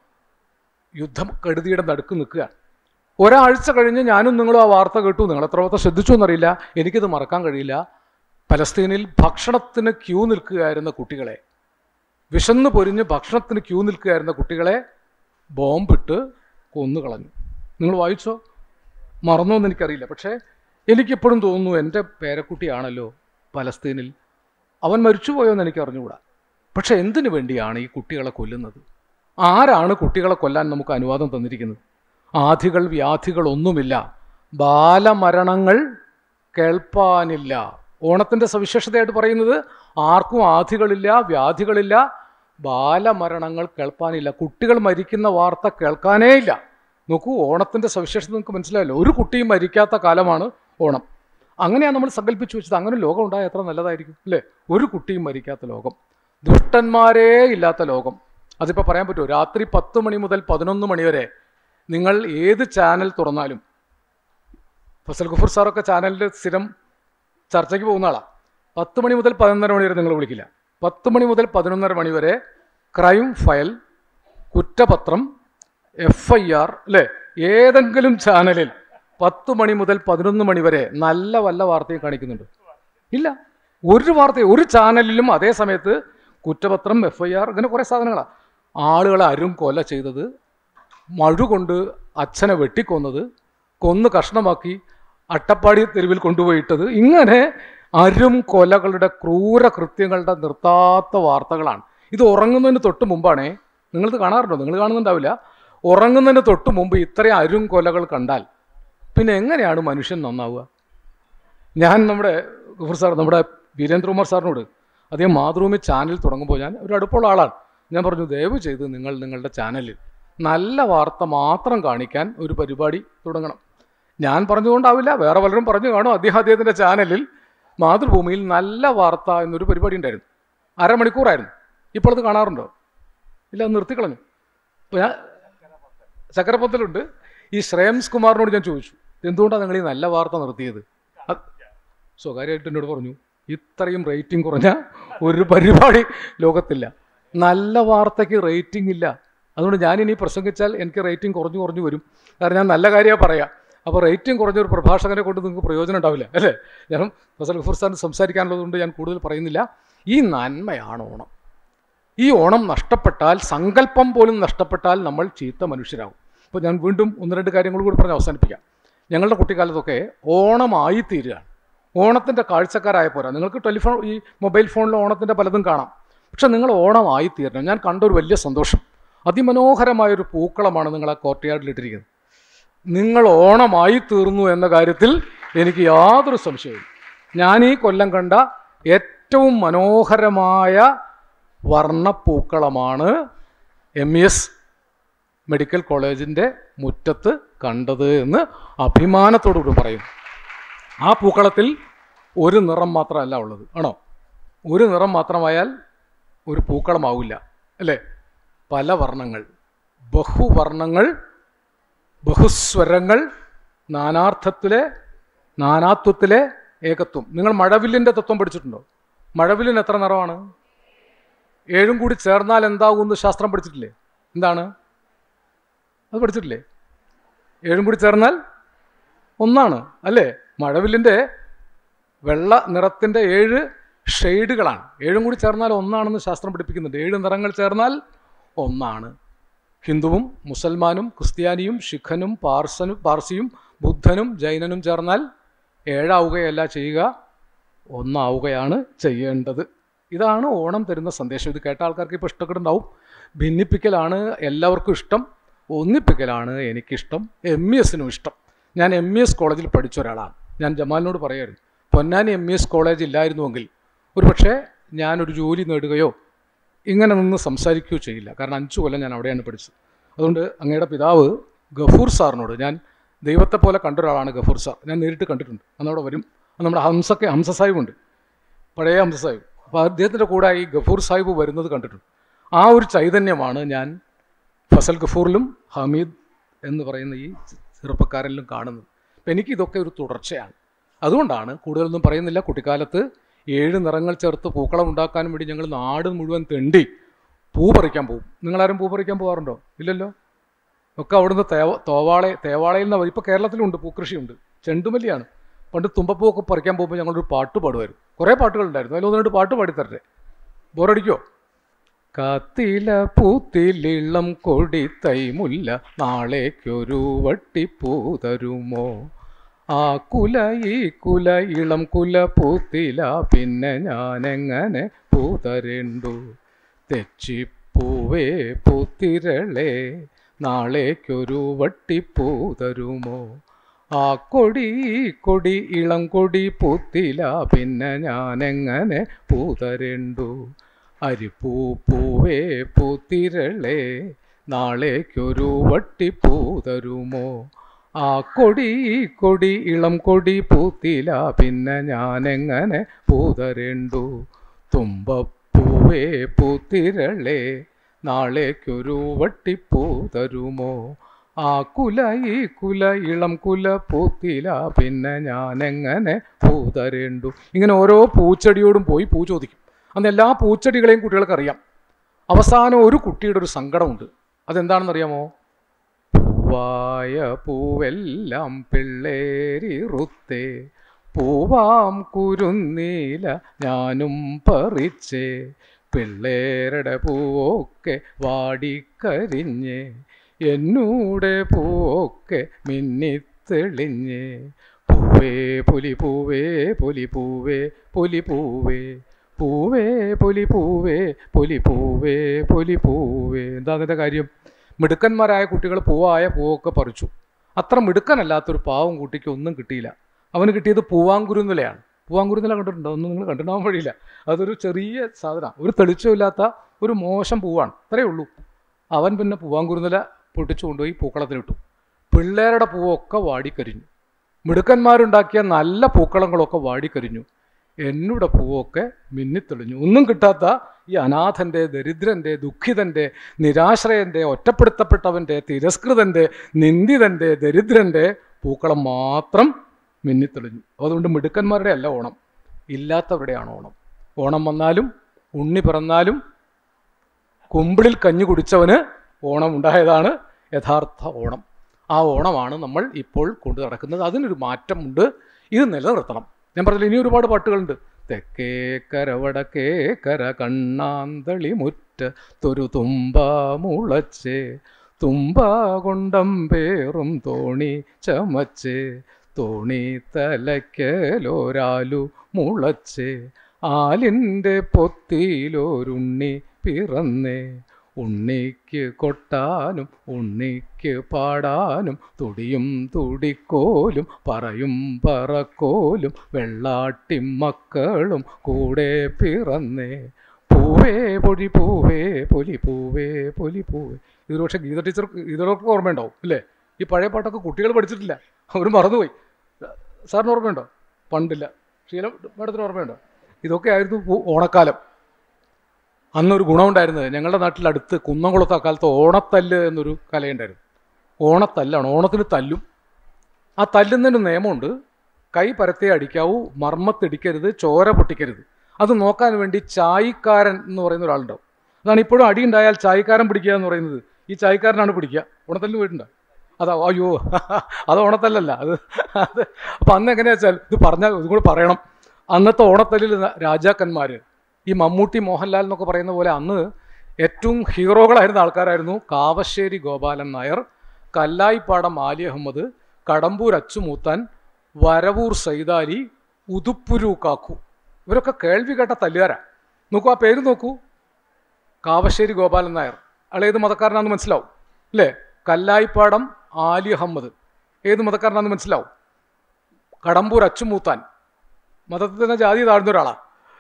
യുദ്ധം കെടുതിയുടെ നടുക്ക് നിൽക്കുകയാണ് ഒരാഴ്ച കഴിഞ്ഞ് ഞാനും നിങ്ങളും ആ വാർത്ത കേട്ടു നിങ്ങൾ എത്രമാത്രം ശ്രദ്ധിച്ചു എന്നറിയില്ല എനിക്കിത് മറക്കാൻ കഴിയില്ല പലസ്തീനിൽ ഭക്ഷണത്തിന് ക്യൂ നിൽക്കുകയായിരുന്ന കുട്ടികളെ വിശന്ന് പൊരിഞ്ഞ് ഭക്ഷണത്തിന് ക്യൂ നിൽക്കുകയായിരുന്ന കുട്ടികളെ ബോംബിട്ട് കൊന്നുകളഞ്ഞു നിങ്ങൾ വായിച്ചോ മറന്നോ എന്ന് എനിക്കറിയില്ല പക്ഷേ എനിക്കിപ്പോഴും തോന്നുന്നു എൻ്റെ പേരക്കുട്ടിയാണല്ലോ പലസ്തീനിൽ അവൻ മരിച്ചുപോയോ എന്ന് എനിക്ക് അറിഞ്ഞുകൂടാ പക്ഷെ എന്തിനു വേണ്ടിയാണ് ഈ കുട്ടികളെ കൊല്ലുന്നത് ആരാണ് കുട്ടികളെ കൊല്ലാൻ നമുക്ക് അനുവാദം തന്നിരിക്കുന്നത് ആധികൾ വ്യാധികൾ ഒന്നുമില്ല ബാലമരണങ്ങൾ കേൾപ്പാനില്ല ഓണത്തിൻ്റെ സവിശേഷതയായിട്ട് പറയുന്നത് ആർക്കും ആധികളില്ല വ്യാധികളില്ല ബാലമരണങ്ങൾ കേൾപ്പാനില്ല കുട്ടികൾ മരിക്കുന്ന വാർത്ത കേൾക്കാനേ ഇല്ല നോക്കൂ ഓണത്തിൻ്റെ സവിശേഷത നിങ്ങൾക്ക് മനസ്സിലായല്ലോ ഒരു കുട്ടിയും മരിക്കാത്ത കാലമാണ് ഓണം അങ്ങനെയാണ് നമ്മൾ സങ്കല്പിച്ചു വെച്ചത് അങ്ങനെ ലോകം ഉണ്ടായാൽ എത്ര നല്ലതായിരിക്കും അല്ലേ ഒരു കുട്ടിയും മരിക്കാത്ത ലോകം ദുഷ്ടന്മാരേ ഇല്ലാത്ത ലോകം അതിപ്പോൾ പറയാൻ പറ്റുമോ രാത്രി പത്ത് മണി മുതൽ പതിനൊന്ന് മണി വരെ നിങ്ങൾ ഏത് ചാനൽ തുറന്നാലും ഫസൽ ഗഫൂർ സാറൊക്കെ ചാനലിൽ സ്ഥിരം ചർച്ചയ്ക്ക് പോകുന്ന ആളാണ് പത്ത് മണി മുതൽ പതിനൊന്നര മണി വരെ നിങ്ങൾ വിളിക്കില്ല പത്ത് മണി മുതൽ പതിനൊന്നര മണി വരെ ക്രൈം ഫയൽ കുറ്റപത്രം എഫ് ഐ ആർ അല്ലേ ഏതെങ്കിലും ചാനലിൽ പത്ത് മണി മുതൽ പതിനൊന്ന് മണി വരെ നല്ല വല്ല വാർത്തയും കാണിക്കുന്നുണ്ട് ഇല്ല ഒരു വാർത്ത ഒരു ചാനലിലും അതേ സമയത്ത് കുറ്റപത്രം എഫ് ഐ ആർ ഇങ്ങനെ കുറേ സാധനങ്ങളാണ് ആളുകളെ അരും കൊല ചെയ്തത് മഴു കൊണ്ട് അച്ഛനെ വെട്ടിക്കൊന്നത് കൊന്ന് കഷ്ണമാക്കി അട്ടപ്പാടി തെരുവിൽ കൊണ്ടുപോയിട്ടത് ഇങ്ങനെ അരും കൊലകളുടെ ക്രൂര കൃത്യങ്ങളുടെ നിർത്താത്ത വാർത്തകളാണ് ഇത് ഉറങ്ങുന്നതിന് തൊട്ട് മുമ്പാണേ നിങ്ങളിത് കാണാറുണ്ടോ നിങ്ങൾ കാണുന്നുണ്ടാവില്ല ഉറങ്ങുന്നതിന് തൊട്ട് മുമ്പ് ഇത്രയും അരും കൊലകൾ കണ്ടാൽ പിന്നെ എങ്ങനെയാണ് മനുഷ്യൻ നന്നാവുക ഞാൻ നമ്മുടെ ഗഫൂർ സാർ നമ്മുടെ വീരേന്ദ്രകുമാർ സാറിനോട് അദ്ദേഹം മാതൃഭൂമി ചാനൽ തുടങ്ങുമ്പോൾ ഞാൻ ഒരു അടുപ്പുള്ള ആളാണ് ഞാൻ പറഞ്ഞു ദയവ് ചെയ്ത് നിങ്ങൾ നിങ്ങളുടെ ചാനലിൽ നല്ല വാർത്ത മാത്രം കാണിക്കാൻ ഒരു പരിപാടി തുടങ്ങണം ഞാൻ പറഞ്ഞുകൊണ്ടാവില്ല വേറെ പലരും പറഞ്ഞു കാണും അദ്ദേഹം അദ്ദേഹത്തിൻ്റെ ചാനലിൽ മാതൃഭൂമിയിൽ നല്ല വാർത്ത എന്നൊരു പരിപാടി ഉണ്ടായിരുന്നു അരമണിക്കൂറായിരുന്നു ഇപ്പോൾ അത് കാണാറുണ്ടോ ഇല്ല അത് നിർത്തിക്കളഞ്ഞു അപ്പോൾ ഞാൻ ചക്രപത്തിലുണ്ട് ഈ ശ്രേയംസ് കുമാറിനോട് ഞാൻ ചോദിച്ചു എന്തുകൊണ്ടാണ് നിങ്ങൾ ഈ നല്ല വാർത്ത നിർത്തിയത് അത് സ്വകാര്യമായിട്ട് എന്നോട് പറഞ്ഞു ഇത്രയും റേറ്റിംഗ് കുറഞ്ഞ ഒരു പരിപാടി ലോകത്തില്ല നല്ല വാർത്തയ്ക്ക് റേറ്റിംഗ് ഇല്ല അതുകൊണ്ട് ഞാനിനി പ്രസംഗിച്ചാൽ എനിക്ക് റേറ്റിംഗ് കുറഞ്ഞു കുറഞ്ഞു വരും കാരണം ഞാൻ നല്ല കാര്യമാണ് പറയാം അപ്പോൾ റേറ്റിംഗ് കുറഞ്ഞ ഒരു പ്രഭാഷകനെ കൊണ്ട് നിങ്ങൾക്ക് പ്രയോജനം ഉണ്ടാവില്ല അല്ലേ ഞാൻ ഫസൽ ഗഫൂർ സാറിന് സംസാരിക്കാനുള്ളതുകൊണ്ട് ഞാൻ കൂടുതൽ പറയുന്നില്ല ഈ നന്മയാണ് ഓണം ഈ ഓണം നഷ്ടപ്പെട്ടാൽ സങ്കല്പം പോലും നഷ്ടപ്പെട്ടാൽ നമ്മൾ ചീത്ത മനുഷ്യരാകും അപ്പോൾ ഞാൻ വീണ്ടും ഒന്ന് രണ്ട് കാര്യങ്ങൾ കൂടി പറഞ്ഞ് അവസാനിപ്പിക്കാം ഞങ്ങളുടെ കുട്ടിക്കാലത്തൊക്കെ ഓണമായി തീരുകയാണ് ഓണത്തിൻ്റെ കാഴ്ചക്കാരായ പോരാ നിങ്ങൾക്ക് ടെലിഫോൺ ഈ മൊബൈൽ ഫോണിൽ ഓണത്തിൻ്റെ പലതും കാണാം പക്ഷെ നിങ്ങൾ ഓണമായി തീരണം ഞാൻ കണ്ട ഒരു വലിയ സന്തോഷം അതിമനോഹരമായൊരു പൂക്കളമാണ് നിങ്ങൾ ആ കോർട്ട്യാർഡിലിട്ടിരിക്കുന്നത് നിങ്ങൾ ഓണമായി തീർന്നു എന്ന കാര്യത്തിൽ എനിക്ക് യാതൊരു സംശയവും ഞാൻ ഈ കൊല്ലം കണ്ട ഏറ്റവും മനോഹരമായ വർണ്ണപ്പൂക്കളമാണ് എം ഇ എസ് മെഡിക്കൽ കോളേജിൻ്റെ മുറ്റത്ത് കണ്ടത് എന്ന് അഭിമാനത്തോടുകൂടി പറയും ആ പൂക്കളത്തിൽ ഒരു നിറം മാത്രമല്ല ഉള്ളത് ആണോ ഒരു നിറം മാത്രമായാൽ ഒരു പൂക്കളമാവില്ല അല്ലേ പല വർണ്ണങ്ങൾ ബഹുവർണ്ണങ്ങൾ ബഹുസ്വരങ്ങൾ നാനാർത്ഥത്തിലെ നാനാത്വത്തിലെ ഏകത്വം നിങ്ങൾ മഴവില്ലിൻ്റെ തത്വം പഠിച്ചിട്ടുണ്ടോ മഴവില്ലിന് എത്ര നിറമാണ് ഏഴും കൂടി ചേർന്നാൽ എന്താകുമെന്ന് ശാസ്ത്രം പഠിച്ചിട്ടില്ലേ എന്താണ് അത് പഠിച്ചിട്ടില്ലേ ഏഴും കൂടി ചേർന്നാൽ ഒന്നാണ് അല്ലേ മഴവില്ലിൻ്റെ വെള്ള നിറത്തിൻ്റെ ഏഴ് ഷെയ്ഡുകളാണ് ഏഴും കൂടി ചേർന്നാൽ ഒന്നാണെന്ന് ശാസ്ത്രം പഠിപ്പിക്കുന്നുണ്ട് ഏഴ് നിറങ്ങൾ ചേർന്നാൽ ഒന്നാണ് ഹിന്ദുവും മുസൽമാനും ക്രിസ്ത്യാനിയും ശിഖനും പാർസനും പാർസിയും ബുദ്ധനും ജൈനനും ചേർന്നാൽ ഏഴാവുകയല്ല ചെയ്യുക ഒന്നാവുകയാണ് ചെയ്യേണ്ടത് ഇതാണ് ഓണം തരുന്ന സന്ദേശം ഇത് കേട്ട ആൾക്കാർക്ക് ഇപ്പോൾ ഇഷ്ടപ്പെടുണ്ടാവും ഭിന്നിപ്പിക്കലാണ് എല്ലാവർക്കും ഇഷ്ടം ഒന്നിപ്പിക്കലാണ് എനിക്കിഷ്ടം എം ഇ എസിനും ഇഷ്ടം ഞാൻ എം ഇ എസ് കോളേജിൽ പഠിച്ച ഒരാളാണ് ഞാൻ ജമാലിനോട് പറയായിരുന്നു Ponnani M E S college ഇല്ലായിരുന്നുവെങ്കിൽ ഒരുപക്ഷെ ഞാനൊരു ജോലി നേടുകയോ ഇങ്ങനെ നിന്ന് സംസാരിക്കുകയോ ചെയ്യില്ല കാരണം അഞ്ചു കൊല്ലം ഞാൻ അവിടെയാണ് പഠിച്ചത് അതുകൊണ്ട് അങ്ങയുടെ പിതാവ് ഗഫൂർ സാറിനോട് ഞാൻ ദൈവത്തെ പോലെ കണ്ട ഒരാളാണ് ഗഫൂർ സാർ ഞാൻ നേരിട്ട് കണ്ടിട്ടുണ്ട് അന്നവിടെ വരും അന്ന് നമ്മുടെ ഹംസക്കെ ഹംസ സാഹിബുണ്ട് പഴയ ഹംസ സാഹിബ് അപ്പോൾ അദ്ദേഹത്തിൻ്റെ കൂടെ ഈ ഗഫൂർ സാഹിബ് വരുന്നത് കണ്ടിട്ടുണ്ട് ആ ഒരു ചൈതന്യമാണ് ഞാൻ ഫസൽ ഗഫൂറിലും ഹമീദ് എന്ന് പറയുന്ന ഈ ചെറുപ്പക്കാരിലും കാണുന്നത് അപ്പം എനിക്കിതൊക്കെ ഒരു തുടർച്ചയാണ് അതുകൊണ്ടാണ് കൂടുതലൊന്നും പറയുന്നില്ല കുട്ടിക്കാലത്ത് ഏഴ് നിറങ്ങൾ ചേർത്ത് പൂക്കളം ഉണ്ടാക്കാനും വേണ്ടി ഞങ്ങൾ നാട് മുഴുവൻ തെണ്ടി പൂ പറിക്കാൻ പോകും നിങ്ങളാരും പൂ പറിക്കാൻ പോകാറുണ്ടോ ഇല്ലല്ലോ ഒക്കെ അവിടുന്ന് തേവ തോവാളെ തേവാളയിൽ നിന്ന് ഇപ്പോൾ കേരളത്തിലുണ്ട് പൂക്കൃഷിയുണ്ട് ചെണ്ടുമല്ലിയാണ് പണ്ട് തുമ്പപ്പൂവൊക്കെ പറിക്കാൻ പോകുമ്പോൾ ഞങ്ങളൊരു പാട്ട് പാടുമായിരുന്നു കുറേ പാട്ടുകളുണ്ടായിരുന്നു അതിലൊന്ന് രണ്ട് പാട്ട് പാടിത്തരട്ടെ ബോറടിക്കോ കത്തില പൂത്തിലിളം കൊടി തൈമുല്ല നാളേക്കൊരു വട്ടിപ്പൂ തരുമോ ആ കുല ഈ കുല ഇളം കുല പൂത്തില പിന്നെ ഞാനെങ്ങനെ പൂ തരണ്ടു തെച്ചിപ്പൂവേ പൂത്തിരളെ നാളേക്കൊരു വട്ടിപ്പൂ തരുമോ ആ കൊടി ഈ കൊടി ഇളം കൊടി പൂത്തില പിന്നെ ഞാനെങ്ങനെ പൂ തരണ്ടു അരിപ്പൂ പൂവേ പൂത്തിരളെ നാളേക്കൊരു വട്ടിപ്പൂ തരുമോ ആ കൊടി ഈ കൊടി ഇളം കൊടി പൂത്തില പിന്നെ ഞാനെങ്ങനെ പൂ തരണ്ടു തുമ്പപ്പൂവേ പൂത്തിരളെ നാളേക്കൊരു വട്ടിപ്പൂ തരുമോ ആ കുല ഈ കുല ഇളം കുല പൂത്തില പിന്നെ ഞാൻ എങ്ങനെ പൂ തരേണ്ടു ഇങ്ങനെ ഓരോ പൂച്ചെടിയോടും പോയി പൂ ചോദിക്കും അന്ന് എല്ലാ പൂച്ചെടികളെയും കുട്ടികൾക്ക് അറിയാം അവസാനം ഒരു കുട്ടിയുടെ ഒരു സങ്കടമുണ്ട് അതെന്താണെന്നറിയാമോ പൂവായ പൂവെല്ലാം പിള്ളേരിറുത്തേ പൂവാം കുരുന്നീല ഞാനും പറിച്ചേ പിള്ളേരുടെ പൂവൊക്കെ വാടിക്കരിഞ്ഞ് എന്നൂടെ പൂവൊക്കെ മിന്നിത്തെളിഞ്ഞ് പൂവേ പുലി പൂവേ പുലി പൂവേ പുലി പൂവേ പൂവേ പുലി പൂവേ പുലി പൂവേ പുലി പൂവേ എന്താ അതിൻ്റെ കാര്യം മിടുക്കന്മാരായ കുട്ടികൾ പൂവായ പൂവൊക്കെ പറിച്ചു അത്ര മിടുക്കനല്ലാത്തൊരു പാവം കുട്ടിക്ക് ഒന്നും കിട്ടിയില്ല അവന് കിട്ടിയത് പൂവാങ്കുരുന്നിലയാണ് പൂവാങ്കുരുന്നില കണ്ടിട്ടുണ്ടോ ഒന്നും നിങ്ങൾ കണ്ടിട്ടുണ്ടാവാൻ വഴിയില്ല അതൊരു ചെറിയ സാധനം ഒരു തെളിച്ചമില്ലാത്ത ഒരു മോശം പൂവാണ് അത്രയേ ഉള്ളൂ അവൻ പിന്നെ പൂവാങ്കുരുന്നില പൊട്ടിച്ചു കൊണ്ടുപോയി പൂക്കളത്തിലിട്ടു പിള്ളേരുടെ പൂവൊക്കെ വാടിക്കരിഞ്ഞു മിടുക്കന്മാരുണ്ടാക്കിയ നല്ല പൂക്കളങ്ങളൊക്കെ വാടിക്കരിഞ്ഞു എന്നോட പൂവൊക്കെ മിന്നിത്തെളിഞ്ഞു ഒന്നും കിട്ടാത്ത ഈ അനാഥൻ്റെ ദരിദ്രൻ്റെ ദുഃഖിതൻ്റെ നിരാശ്രയൻ്റെ ഒറ്റപ്പെടുത്തപ്പെട്ടവൻ്റെ തിരസ്കൃതൻ്റെ നിന്ദിതൻ്റെ ദരിദ്രൻ്റെ പൂക്കളം മാത്രം മിന്നിത്തെളിഞ്ഞു അതുകൊണ്ട് മിടുക്കന്മാരുടെ അല്ല ഓണം ഇല്ലാത്തവരുടെയാണ് ഓണം ഓണം വന്നാലും ഉണ്ണി പിറന്നാലും കുമ്പിളിൽ കഞ്ഞി കുടിച്ചവന് ഓണം ഉണ്ടായതാണ് യഥാർത്ഥ ഓണം ആ ഓണമാണ് നമ്മൾ ഇപ്പോൾ കൊണ്ടു നടക്കുന്നത് അതിനൊരു മാറ്റമുണ്ട് ഇത് നിലനിർത്തണം ഞാൻ പറഞ്ഞില്ല ഇനി ഒരുപാട് പാട്ടുകളുണ്ട് തെക്കേ കര വടക്കേ കര കണ്ണാന്തളി മുറ്റ തൊരു തുമ്പ മുളച്ചേ തുമ്പ കൊണ്ടം പേറും തോണി ചമച്ചേ തോണി തലയ്ക്കലോരാലു മുളച്ചേ ആലിൻ്റെ പൊത്തിയിലൊരുണ്ണി പിറന്നേ ഉണ്ണിക്ക് കൊട്ടാനും ഉണ്ണിക്ക് പാടാനും തുടിയും തുടിക്കോലും പറയും പറക്കോലും വെള്ളാട്ടി മക്കളും കൂടെ പിറന്നേ പൂവേ പൊഴി പൂവേ പൊലി പൂവേ പൊലി പൂവേ ഇത് പക്ഷേ ഗീത ടീച്ചർ ഗീതകൾക്ക് ഓർമ്മയുണ്ടാവും അല്ലേ ഈ പഴയ പാട്ടൊക്കെ കുട്ടികൾ പഠിച്ചിട്ടില്ല അവർ മറന്നുപോയി സാറിന് ഓർമ്മയുണ്ടോ പണ്ടില്ല ശീലം മേഡത്തിന് ഓർമ്മയുണ്ടോ ഇതൊക്കെ ആയിരുന്നു പൂ- ഓണക്കാലം അന്നൊരു ഗുണമുണ്ടായിരുന്നത് ഞങ്ങളുടെ നാട്ടിലടുത്ത് കുന്നംകുളത്ത് ആ കാലത്ത് ഓണത്തല്ല് എന്നൊരു കലയുണ്ടായിരുന്നു ഓണത്തല്ലാണ് ഓണത്തിന് തല്ലും ആ തല്ലുന്നതിന് നിയമമുണ്ട് കൈ പരത്തേ അടിക്കാവൂ മർമ്മത്തിടിക്കരുത് ചോര പൊട്ടിക്കരുത് അത് നോക്കാൻ വേണ്ടി ചായക്കാരൻ എന്ന് പറയുന്ന ഒരാളുണ്ടാവും അതാണ് ഇപ്പോഴും അടി ഉണ്ടായാൽ ചായക്കാരൻ പിടിക്കുക എന്ന് പറയുന്നത് ഈ ചായക്കാരനാണ് പിടിക്കുക ഓണത്തല്ല് പോയിട്ടുണ്ടോ അതാ അയ്യോ അത് ഓണത്തല്ലല്ല അത് അത് അപ്പം അന്ന് എങ്ങനെയാ വെച്ചാൽ ഇത് പറഞ്ഞാൽ ഇതും കൂടി പറയണം അന്നത്തെ ഓണത്തല്ലിൽ രാജാക്കന്മാർ ഈ മമ്മൂട്ടി മോഹൻലാൽ എന്നൊക്കെ പറയുന്ന പോലെ അന്ന് ഏറ്റവും ഹീറോകളായിരുന്ന ആൾക്കാരായിരുന്നു കാവശ്ശേരി ഗോപാലൻ നായർ കല്ലായിപ്പാടം ആലി അഹമ്മദ് കടമ്പൂർ അച്ചുമൂത്താൻ വരവൂർ സൈതാലി ഉതുപ്പുരു കാക്കു ഇവരൊക്കെ കേൾവി കേട്ട തല്ലുകാരാ നോക്കൂ ആ പേര് നോക്കൂ കാവശ്ശേരി ഗോപാലൻ നായർ അയാൾ ഏത് മതക്കാരനാണെന്ന് മനസ്സിലാവും അല്ലേ കല്ലായിപ്പാടം ആലി അഹമ്മദ് ഏത് മതക്കാരനാണെന്ന് മനസ്സിലാവും കടമ്പൂർ അച്ചുമൂത്താൻ മതത്തിൽ തന്നെ ജാതി താഴ്ന്ന ഒരാളാണ്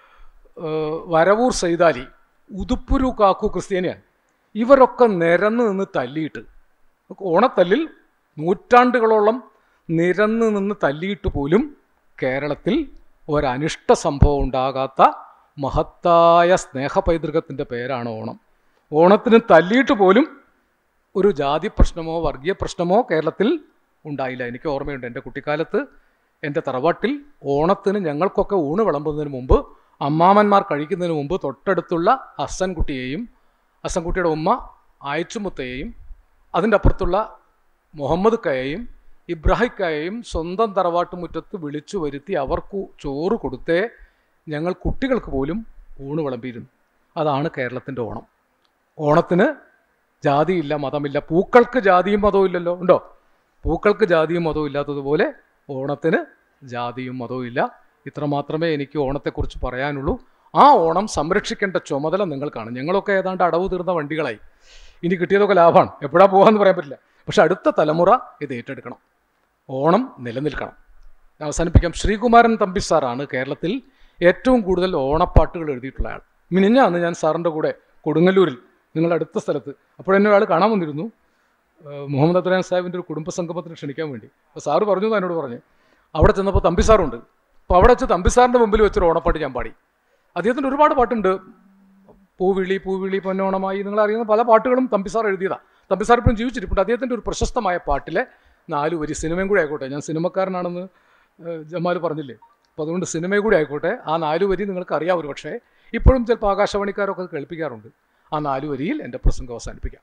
ഏഹ് വരവൂർ സൈതാലി ഉതുപ്പുരു കാക്കു ക്രിസ്ത്യാനിയാണ് ഇവരൊക്കെ നിരന്ന് നിന്ന് തല്ലിയിട്ട് ഓണത്തല്ലിൽ നൂറ്റാണ്ടുകളോളം നിരന്ന് നിന്ന് തല്ലിയിട്ട് പോലും കേരളത്തിൽ ഒരനിഷ്ട സംഭവം ഉണ്ടാകാത്ത മഹത്തായ സ്നേഹപൈതൃകത്തിൻ്റെ പേരാണ് ഓണം ഓണത്തിന് തല്ലിയിട്ട് പോലും ഒരു ജാതി പ്രശ്നമോ വർഗീയ പ്രശ്നമോ കേരളത്തിൽ ഉണ്ടായില്ല എനിക്ക് ഓർമ്മയുണ്ട് എൻ്റെ കുട്ടിക്കാലത്ത് എൻ്റെ തറവാട്ടിൽ ഓണത്തിന് ഞങ്ങൾക്കൊക്കെ ഊണ് വിളമ്പുന്നതിന് മുമ്പ് അമ്മാമന്മാർ കഴിക്കുന്നതിന് മുമ്പ് തൊട്ടടുത്തുള്ള ഹസൻകുട്ടിയെയും ഹസൻകുട്ടിയുടെ ഉമ്മ ആയിച്ചുമുത്തയെയും അതിൻ്റെ അപ്പുറത്തുള്ള മുഹമ്മദ് കയെയും ഇബ്രാഹിക്കയെയും സ്വന്തം തറവാട്ട് മുറ്റത്ത് വിളിച്ചു വരുത്തി അവർക്ക് ചോറ് കൊടുത്തേ ഞങ്ങൾ കുട്ടികൾക്ക് പോലും ഊണ് വിളമ്പിയിരുന്നു അതാണ് കേരളത്തിൻ്റെ ഓണം ഓണത്തിന് ജാതിയില്ല മതമില്ല പൂക്കൾക്ക് ജാതിയും മതവും ഇല്ലല്ലോ ഉണ്ടോ പൂക്കൾക്ക് ജാതിയും മതവും ഇല്ലാത്തതുപോലെ ഓണത്തിന് ജാതിയും മതവും ഇല്ല ഇത്ര മാത്രമേ എനിക്ക് ഓണത്തെക്കുറിച്ച് പറയാനുള്ളൂ ആ ഓണം സംരക്ഷിക്കേണ്ട ചുമതല നിങ്ങൾക്കാണ് ഞങ്ങളൊക്കെ ഏതാണ്ട് അടവ് തീർന്ന വണ്ടികളായി ഇനി കിട്ടിയതൊക്കെ ലാഭമാണ് എപ്പോഴാ പോകാമെന്ന് പറയാൻ പറ്റില്ല പക്ഷെ അടുത്ത തലമുറ ഇത് ഏറ്റെടുക്കണം ഓണം നിലനിൽക്കണം അവസാനിപ്പിക്കാം ശ്രീകുമാരൻ തമ്പി സാറാണ് കേരളത്തിൽ ഏറ്റവും കൂടുതൽ ഓണപ്പാട്ടുകൾ എഴുതിയിട്ടുള്ള ആൾ മിനിഞ്ഞാന്ന് ഞാൻ സാറിൻ്റെ കൂടെ കൊടുങ്ങല്ലൂരിൽ നിങ്ങളുടെ അടുത്ത സ്ഥലത്ത് അപ്പോഴെന്നെ ഒരാൾ കാണാൻ വന്നിരുന്നു ഏഹ് മുഹമ്മദ് അബ്ദുലാൻ സാഹിബിൻ്റെ ഒരു കുടുംബ സംഗമത്തിന് ക്ഷണിക്കാൻ വേണ്ടി അപ്പോൾ സാറ് പറഞ്ഞു എന്ന് എന്നോട് പറഞ്ഞു അവിടെ ചെന്നപ്പോൾ തമ്പി സാറുണ്ട് അപ്പോൾ അവിടെ വെച്ച് തമ്പി സാറിൻ്റെ മുമ്പിൽ വെച്ചൊരു ഓണപ്പാട്ട് ഞാൻ പാടി അദ്ദേഹത്തിൻ്റെ ഒരുപാട് പാട്ടുണ്ട് പൂവിളി പൂവിളി പൊന്നോണമായി നിങ്ങൾ അറിയുന്ന പല പാട്ടുകളും തമ്പിസാർ എഴുതിയതാണ് തമ്പിസാർ ഇപ്പോഴും ജീവിച്ചിരിപ്പുണ്ട് അദ്ദേഹത്തിൻ്റെ ഒരു പ്രശസ്തമായ പാട്ടിലെ നാല് വരി സിനിമയും കൂടി ആയിക്കോട്ടെ ഞാൻ സിനിമക്കാരനാണെന്ന് ഏഹ്, ജമാൽ പറഞ്ഞില്ലേ അപ്പോൾ അതുകൊണ്ട് സിനിമയും കൂടി ആയിക്കോട്ടെ ആ നാല് വരി നിങ്ങൾക്ക് അറിയാം ഒരു പക്ഷേ ഇപ്പോഴും ചിലപ്പോൾ ആകാശവാണിക്കാരൊക്കെ അത് കേൾപ്പിക്കാറുണ്ട് ആ നാല് വരിയിൽ എൻ്റെ പ്രസംഗം അവസാനിപ്പിക്കാം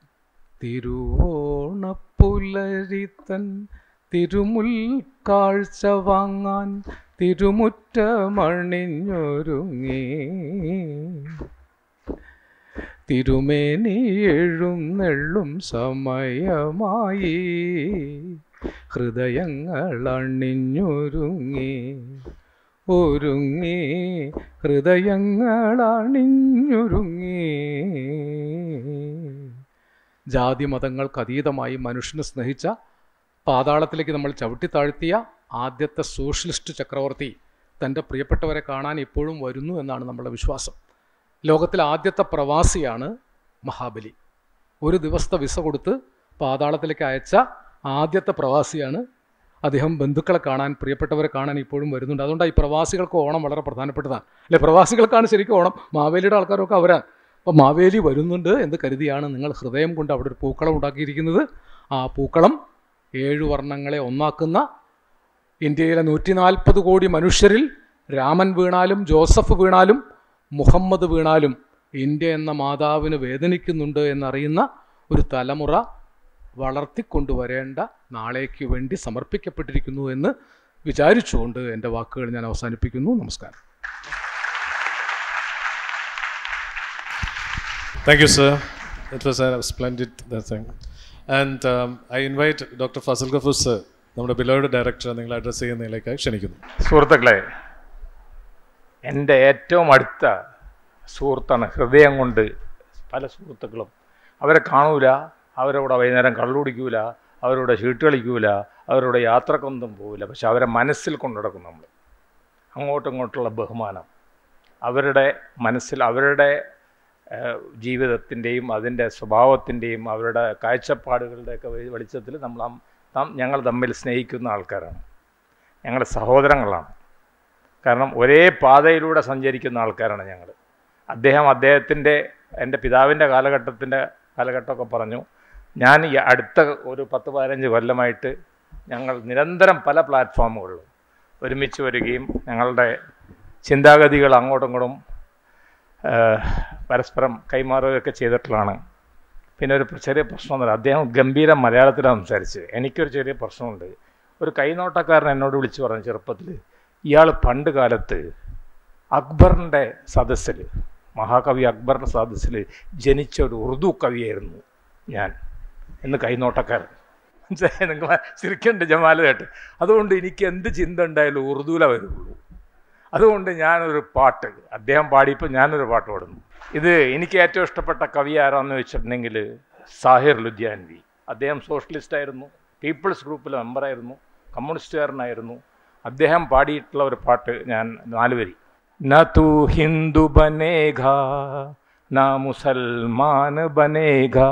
തിരുവോണപ്പുലരിത്തൻ തിരുമുൽ കാഴ്ച വാങ്ങാൻ തിരുമുറ്റമണിഞ്ഞൊരുങ്ങി തിരുമേനി എഴുന്നെള്ളും സമയമായി ഹൃദയങ്ങൾ അണിഞ്ഞൊരുങ്ങി ഒരുങ്ങി ഹൃദയങ്ങൾ അണിഞ്ഞൊരുങ്ങി ജാതി മതങ്ങൾക്ക് അതീതമായി മനുഷ്യനെ സ്നേഹിച്ച പാതാളത്തിലേക്ക് നമ്മൾ ചവിട്ടിത്താഴ്ത്തിയ ആദ്യത്തെ സോഷ്യലിസ്റ്റ് ചക്രവർത്തി തൻ്റെ പ്രിയപ്പെട്ടവരെ കാണാൻ ഇപ്പോഴും വരുന്നു എന്നാണ് നമ്മുടെ വിശ്വാസം ലോകത്തിലെ ആദ്യത്തെ പ്രവാസിയാണ് മഹാബലി ഒരു ദിവസത്തെ വിസ കൊടുത്ത് പാതാളത്തിലേക്ക് അയച്ച ആദ്യത്തെ പ്രവാസിയാണ് അദ്ദേഹം ബന്ധുക്കളെ കാണാൻ പ്രിയപ്പെട്ടവരെ കാണാൻ ഇപ്പോഴും വരുന്നുണ്ട് അതുകൊണ്ട് ഈ പ്രവാസികൾക്ക് ഓണം വളരെ പ്രധാനപ്പെട്ടതാണ് അല്ലെ പ്രവാസികൾക്കാണ് ശരിക്കും ഓണം മാവേലിയുടെ ആൾക്കാരൊക്കെ അവരാണ് അപ്പോൾ മാവേലി വരുന്നുണ്ട് എന്ന് കരുതിയാണ് നിങ്ങൾ ഹൃദയം കൊണ്ട് അവിടെ ഒരു പൂക്കളം ഉണ്ടാക്കിയിരിക്കുന്നത് ആ പൂക്കളം ഏഴു വർണ്ണങ്ങളെ ഒന്നാക്കുന്ന ഇന്ത്യയിലെ നൂറ്റി നാൽപ്പത് കോടി മനുഷ്യരിൽ രാമൻ വീണാലും ജോസഫ് വീണാലും മുഹമ്മദ് വീണാലും ഇന്ത്യ എന്ന മാതാവിന് വേദനിക്കുന്നുണ്ട് എന്നറിയുന്ന ഒരു തലമുറ വളർത്തിക്കൊണ്ടുവരേണ്ട നാളേക്ക് വേണ്ടി സമർപ്പിക്കപ്പെട്ടിരിക്കുന്നു എന്ന് വിചാരിച്ചുകൊണ്ട് എൻ്റെ വാക്കുകൾ ഞാൻ അവസാനിപ്പിക്കുന്നു നമസ്കാരം Thank you, sir. It was a splendid uh, thing. And um, I invite Dr. Fazil Ghafoor, sir, നമ്മുടെ ബിലോയുടെ ഡയറക്ടർ നിങ്ങൾ അഡ്രസ്സ് ചെയ്യുന്നതിലേക്ക് ക്ഷണിക്കുന്നു സുഹൃത്തുക്കളെ എൻ്റെ ഏറ്റവും അടുത്ത സുഹൃത്താണ് ഹൃദയം കൊണ്ട് പല സുഹൃത്തുക്കളും അവരെ കാണൂല അവരോട് വൈകുന്നേരം കള്ളുടിക്കൂല അവരോട് ചീട്ട് കളിക്കൂല അവരോട് യാത്രക്കൊന്നും പോവില്ല പക്ഷെ അവരെ മനസ്സിൽ കൊണ്ടു നടക്കും നമ്മൾ അങ്ങോട്ടും ഇങ്ങോട്ടുള്ള ബഹുമാനം അവരുടെ മനസ്സിൽ അവരുടെ ഏഹ്, ജീവിതത്തിൻ്റെയും അതിൻ്റെ സ്വഭാവത്തിൻ്റെയും അവരുടെ കാഴ്ചപ്പാടുകളുടെയൊക്കെ വെളി- വെളിച്ചത്തിൽ നമ്മൾ അം- നാം ഞങ്ങൾ തമ്മിൽ സ്നേഹിക്കുന്ന ആൾക്കാരാണ് ഞങ്ങളുടെ സഹോദരങ്ങളാണ് കാരണം ഒരേ പാതയിലൂടെ സഞ്ചരിക്കുന്ന ആൾക്കാരാണ് ഞങ്ങൾ അദ്ദേഹം അദ്ദേഹത്തിൻ്റെ എൻ്റെ പിതാവിൻ്റെ കാലഘട്ടത്തിൻ്റെ കാലഘട്ടമൊക്കെ പറഞ്ഞു ഞാൻ ഈ അടുത്ത ഒരു പത്ത് പതിനഞ്ച് കൊല്ലമായിട്ട് ഞങ്ങൾ നിരന്തരം പല പ്ലാറ്റ്ഫോമുകളിലും ഒരുമിച്ച് വരികയും ഞങ്ങളുടെ ചിന്താഗതികൾ അങ്ങോട്ടും ഇങ്ങോട്ടും ഏഹ്, പരസ്പരം കൈമാറുകയൊക്കെ ചെയ്തിട്ടുള്ളതാണ് പിന്നെ ഒരു ചെറിയ പ്രശ്നമൊന്നുമില്ല അദ്ദേഹം ഗംഭീര മലയാളത്തിലാണ് സംസാരിച്ചത് എനിക്കൊരു ചെറിയ പ്രശ്നമുണ്ട് ഒരു കൈനോട്ടക്കാരൻ എന്നോട് വിളിച്ചു പറഞ്ഞു ചെറുപ്പത്തിൽ ഇയാൾ പണ്ട് കാലത്ത് അക്ബറിൻ്റെ സദസ്സിൽ മഹാകവി അക്ബറിൻ്റെ സദസ്സിൽ ജനിച്ച ഒരു ഉറുദു കവിയായിരുന്നു ഞാൻ എന്ന് കൈനോട്ടക്കാരൻ മനസ്സിലായോ? നിങ്ങൾ ചിരിക്കണ്ട് ജമാൽ കേട്ട് അതുകൊണ്ട് എനിക്ക് എന്ത് ചിന്ത ഉണ്ടായാലും ഉറുദുവിലെ വരുള്ളൂ അതുകൊണ്ട് ഞാനൊരു പാട്ട് അദ്ദേഹം പാടിയപ്പോൾ ഞാനൊരു പാട്ട് പാടുന്നു ഇത് എനിക്ക് ഏറ്റവും ഇഷ്ടപ്പെട്ട കവി ആരാന്ന് വെച്ചിട്ടുണ്ടെങ്കിൽ സാഹിർ ലുധ്യാൻവി അദ്ദേഹം സോഷ്യലിസ്റ്റ് ആയിരുന്നു പീപ്പിൾസ് ഗ്രൂപ്പിലെ മെമ്പറായിരുന്നു കമ്മ്യൂണിസ്റ്റുകാരനായിരുന്നു അദ്ദേഹം പാടിയിട്ടുള്ള ഒരു പാട്ട് ഞാൻ നാല് വരി ന തൂ ഹിന്ദു ബനേഗാ ന മുസൽമാൻ ബനേഗാ